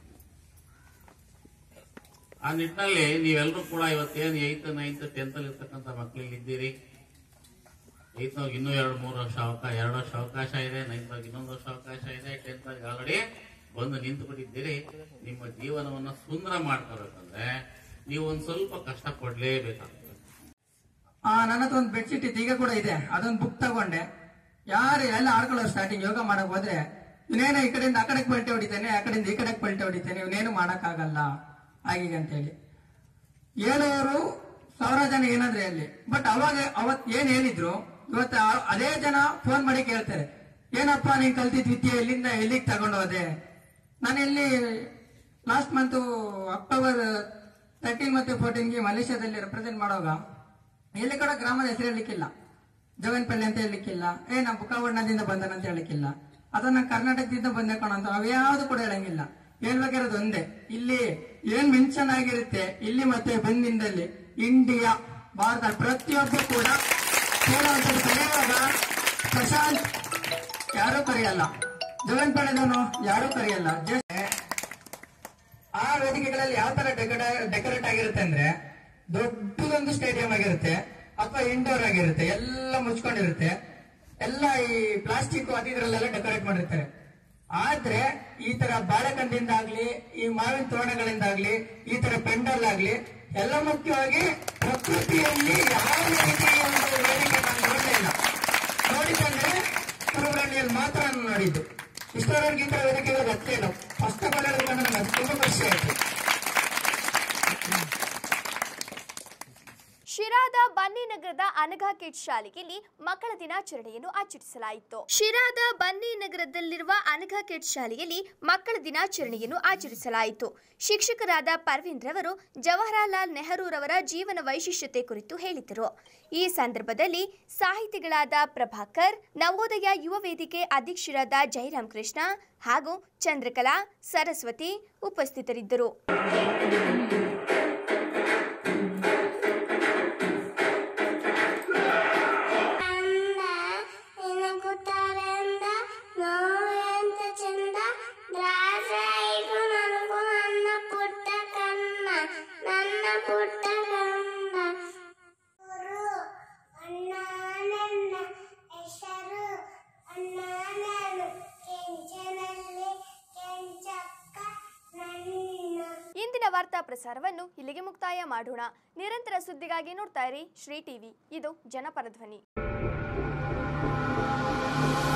ಆ ನಿಟ್ಟಿನಲ್ಲಿ ನೀವೆಲ್ಲರೂ ಕೂಡ ಇವತ್ತೇನು ಏಯ್ತ್ ನೈನ್ತ್ ಟೆಂತ್ ಅಲ್ಲಿ ಇರ್ತಕ್ಕಂಥ ಮಕ್ಕಳಿಗೆ ಇದ್ದೀರಿ ಏಯ್ತ್ ಇನ್ನೂ ಎರಡು ಮೂರು ವರ್ಷ ಅವಕಾಶ ಎರಡು ವರ್ಷ ಅವಕಾಶ ಇದೆ ನೈನ್ತ್ ಇನ್ನೊಂದು ವರ್ಷ ಅವಕಾಶ ಇದೆ ಟೆಂತ್ ಆಲ್ರೆಡಿ ಬಂದು ನಿಂತು ಬಿಟ್ಟಿದ್ದೀರಿ ನಿಮ್ಮ ಜೀವನವನ್ನ ಸುಂದರ ಮಾಡ್ಕೋಬೇಕಂದ್ರೆ ನೀವು ಒಂದ್ ಸ್ವಲ್ಪ ಕಷ್ಟ ಪಡ್ಲೇಬೇಕಾಗ್ತದೆ ಆ ನನ್ನ ಹತ್ರ ಒಂದು ಬೆಡ್ಶೀಟ್ ಇತ್ತು ಈಗ ಕೂಡ ಇದೆ ಅದೊಂದು ಬುಕ್ ತಗೊಂಡೆ ಯಾರು ಎಲ್ಲ ಆಡ್ಕೊಳ್ಳೋ ಸ್ಟಾರ್ಟಿಂಗ್ ಯೋಗ ಮಾಡಕ್ ಹೋದ್ರೆ ಇವನೇನೋ ಈ ಕಡೆಯಿಂದ ಆ ಕಡೆಗೆ ಪಲ್ಟೆ ಹೊಡಿತೇನೆ ಆ ಕಡೆಯಿಂದ ಈ ಕಡೆಗೆ ಪಲ್ಟೆ ಹೊಡಿತೇನೆ ಇವನೇನು ಮಾಡಕ್ಕಾಗಲ್ಲ ಹಾಗೀಗೆ ಅಂತೇಳಿ ಹೇಳೋರು ಸಾವಿರ ಜನ ಏನಂದ್ರೆ ಅಲ್ಲಿ ಬಟ್ ಅವಾಗ ಅವತ್ ಏನ್ ಹೇಳಿದ್ರು ಇವತ್ತು ಆ- ಅದೇ ಜನ ಫೋನ್ ಮಾಡಿ ಕೇಳ್ತಾರೆ ಏನಪ್ಪ ನೀನ್ ಕಲ್ತಿದ್ ವಿದ್ಯೆ ಎಲ್ಲಿಂದ ಎಲ್ಲಿಗೆ ತಗೊಂಡು ಹೋದೆ ನಾನು ಇಲ್ಲಿ ಲಾಸ್ಟ್ ಮಂತ್ ಅಕ್ಟೋಬರ್ ತರ್ಟೀನ್ ಮತ್ತೆ ಫೋರ್ಟೀನ್ಗೆ ಮಲೇಷ್ಯಾದಲ್ಲಿ ರೆಪ್ರೆಸೆಂಟ್ ಮಾಡುವಾಗ ಎಲ್ಲಿ ಕೂಡ ಗ್ರಾಮದ ಹೆಸರು ಹೇಳಲಿಕ್ಕಿಲ್ಲ ಜಗನ್ಪಲ್ಲಿ ಅಂತ ಹೇಳಲಿಕ್ಕಿಲ್ಲ ಏ ನಾ ಬುಕ್ಕವಣ್ಣದಿಂದ ಬಂದನಂತ ಹೇಳಲಿಕ್ಕಿಲ್ಲ ಅದನ್ನ ಕರ್ನಾಟಕದಿಂದ ಬಂದೆ ಕಣ ಅಂತ ಅವ್ಯಾವುದು ಕೂಡ ಹೇಳಂಗಿಲ್ಲ ಹೇಳ್ಬೇಕಿರೋದು ಒಂದೇ ಇಲ್ಲಿ ಏನ್ ಮೆನ್ಷನ್ ಆಗಿರುತ್ತೆ ಇಲ್ಲಿ ಮತ್ತೆ ಬಂದಿಂದಲ್ಲಿ ಇಂಡಿಯಾ ಭಾರತ ಪ್ರತಿಯೊಬ್ಬ ಕೂಡ ಹೇಳುವಂಥದ್ದು ಕರೆಯುವಾಗ ಪ್ರಶಾಂತ್ ಯಾರೂ ಕರೆಯಲ್ಲ ಜಗನ್ಪಳ್ಳಿದವನು ಯಾರೂ ಕರೆಯಲ್ಲ ಜಸ್ಟ್ ಆ ವೇದಿಕೆಗಳಲ್ಲಿ ಯಾವ ತರ ಡೆಕೋರೇಟ್ ಆಗಿರುತ್ತೆ ಅಂದ್ರೆ ದೊಡ್ಡದೊಂದು ಸ್ಟೇಡಿಯಂ ಆಗಿರುತ್ತೆ ಅಥವಾ ಇಂಡೋರ್ ಆಗಿರುತ್ತೆ ಎಲ್ಲ ಮುಚ್ಕೊಂಡಿರುತ್ತೆ ಎಲ್ಲ ಈ ಪ್ಲಾಸ್ಟಿಕ್ ಅದು ಇದ್ರಲ್ಲೆಲ್ಲ ಡೆಕೋರೇಟ್ ಮಾಡಿರ್ತಾರೆ ಆದ್ರೆ ಈ ತರ ಬಾಳೆಕಂದಿಂದ ಆಗ್ಲಿ ಈ ಮಾವಿನ ತೋರಣಗಳಿಂದಾಗ್ಲಿ ಈ ತರ ಪೆಂಡಲ್ ಆಗ್ಲಿ ಎಲ್ಲ ಮುಖ್ಯವಾಗಿ ಪ್ರಕೃತಿಯಲ್ಲಿ ಯಾವ ರೀತಿಯ ಒಂದು ವೇದಿಕೆ ನಾನು ನೋಡಲೇ ಇಲ್ಲ ನೋಡಿದಂದ್ರೆ ಕುರುಬಳ್ಳಿಯಲ್ಲಿ ಮಾತ್ರ ನಾನು ನೋಡಿದ್ದು ಇಷ್ಟರವರೆಗೆ ಈ ತರ ವೇದಿಕೆಗಳು ಗೊತ್ತೇ ಇಲ್ಲ ಫಸ್ಟ್ ಆಫ್ ಆಲ್ ಹೇಳಬೇಕಂದ್ರೆ ನನಗೆ ಅದು ತುಂಬಾ ಖುಷಿ ಆಯ್ತು ಶಿರಾದ ಬನ್ನಿನಗರದ ಅನಘಾ ಕಿಡ್ ಶಾಲೆಯಲ್ಲಿ ಮಕ್ಕಳ ದಿನಾಚರಣೆಯನ್ನು ಆಚರಿಸಲಾಯಿತು ಶಿರಾದ ಬನ್ನಿ ನಗರದಲ್ಲಿರುವ ಅನಘಾ ಕಿಡ್ ಶಾಲೆಯಲ್ಲಿ ಮಕ್ಕಳ ದಿನಾಚರಣೆಯನ್ನು ಆಚರಿಸಲಾಯಿತು ಶಿಕ್ಷಕರಾದ ಪರ್ವೀನ್ ರವರು ಜವಾಹರಲಾಲ್ ನೆಹರೂರವರ ಜೀವನ ವೈಶಿಷ್ಟ್ಯತೆ ಕುರಿತು ಹೇಳಿದರು ಈ ಸಂದರ್ಭದಲ್ಲಿ ಸಾಹಿತಿಗಳಾದ ಪ್ರಭಾಕರ್ ನವೋದಯ ಯುವ ವೇದಿಕೆ ಅಧ್ಯಕ್ಷರಾದ ಜಯರಾಮ್ ಕೃಷ್ಣ ಹಾಗೂ ಚಂದ್ರಕಲಾ ಸರಸ್ವತಿ ಉಪಸ್ಥಿತರಿದ್ದರು ನಿನಗುತ್ತಾರೆಂದ ನೋವೆಂತ ಚಂದ ದ್ರಾಕ್ಷಾಯಿಗೂ ನನಗೂ ನನ್ನ ಪುಟ್ಟ ಕನ್ನ ನನ್ನ ಪುಟ್ಟ ಕನ್ನ ಗುರು ಅಣ್ಣ ನನ್ನ ಹೆಸರು ಅಣ್ಣ ನಾನು ಕೆಂಚನಲ್ಲಿ ಕೆಂಚಕ್ಕ ನನ್ನ ಇಂದಿನ ಇಂದಿನ ವಾರ್ತಾ ಪ್ರಸಾರವನ್ನು ಇಲ್ಲಿಗೆ ಮುಕ್ತಾಯ ಮಾಡೋಣ ನಿರಂತರ ಸುದ್ದಿಗಾಗಿ ನೋಡ್ತಾ ಇರಿ ಶ್ರೀ ಟಿವಿ ಇದು ಜನಪರ ಧ್ವನಿ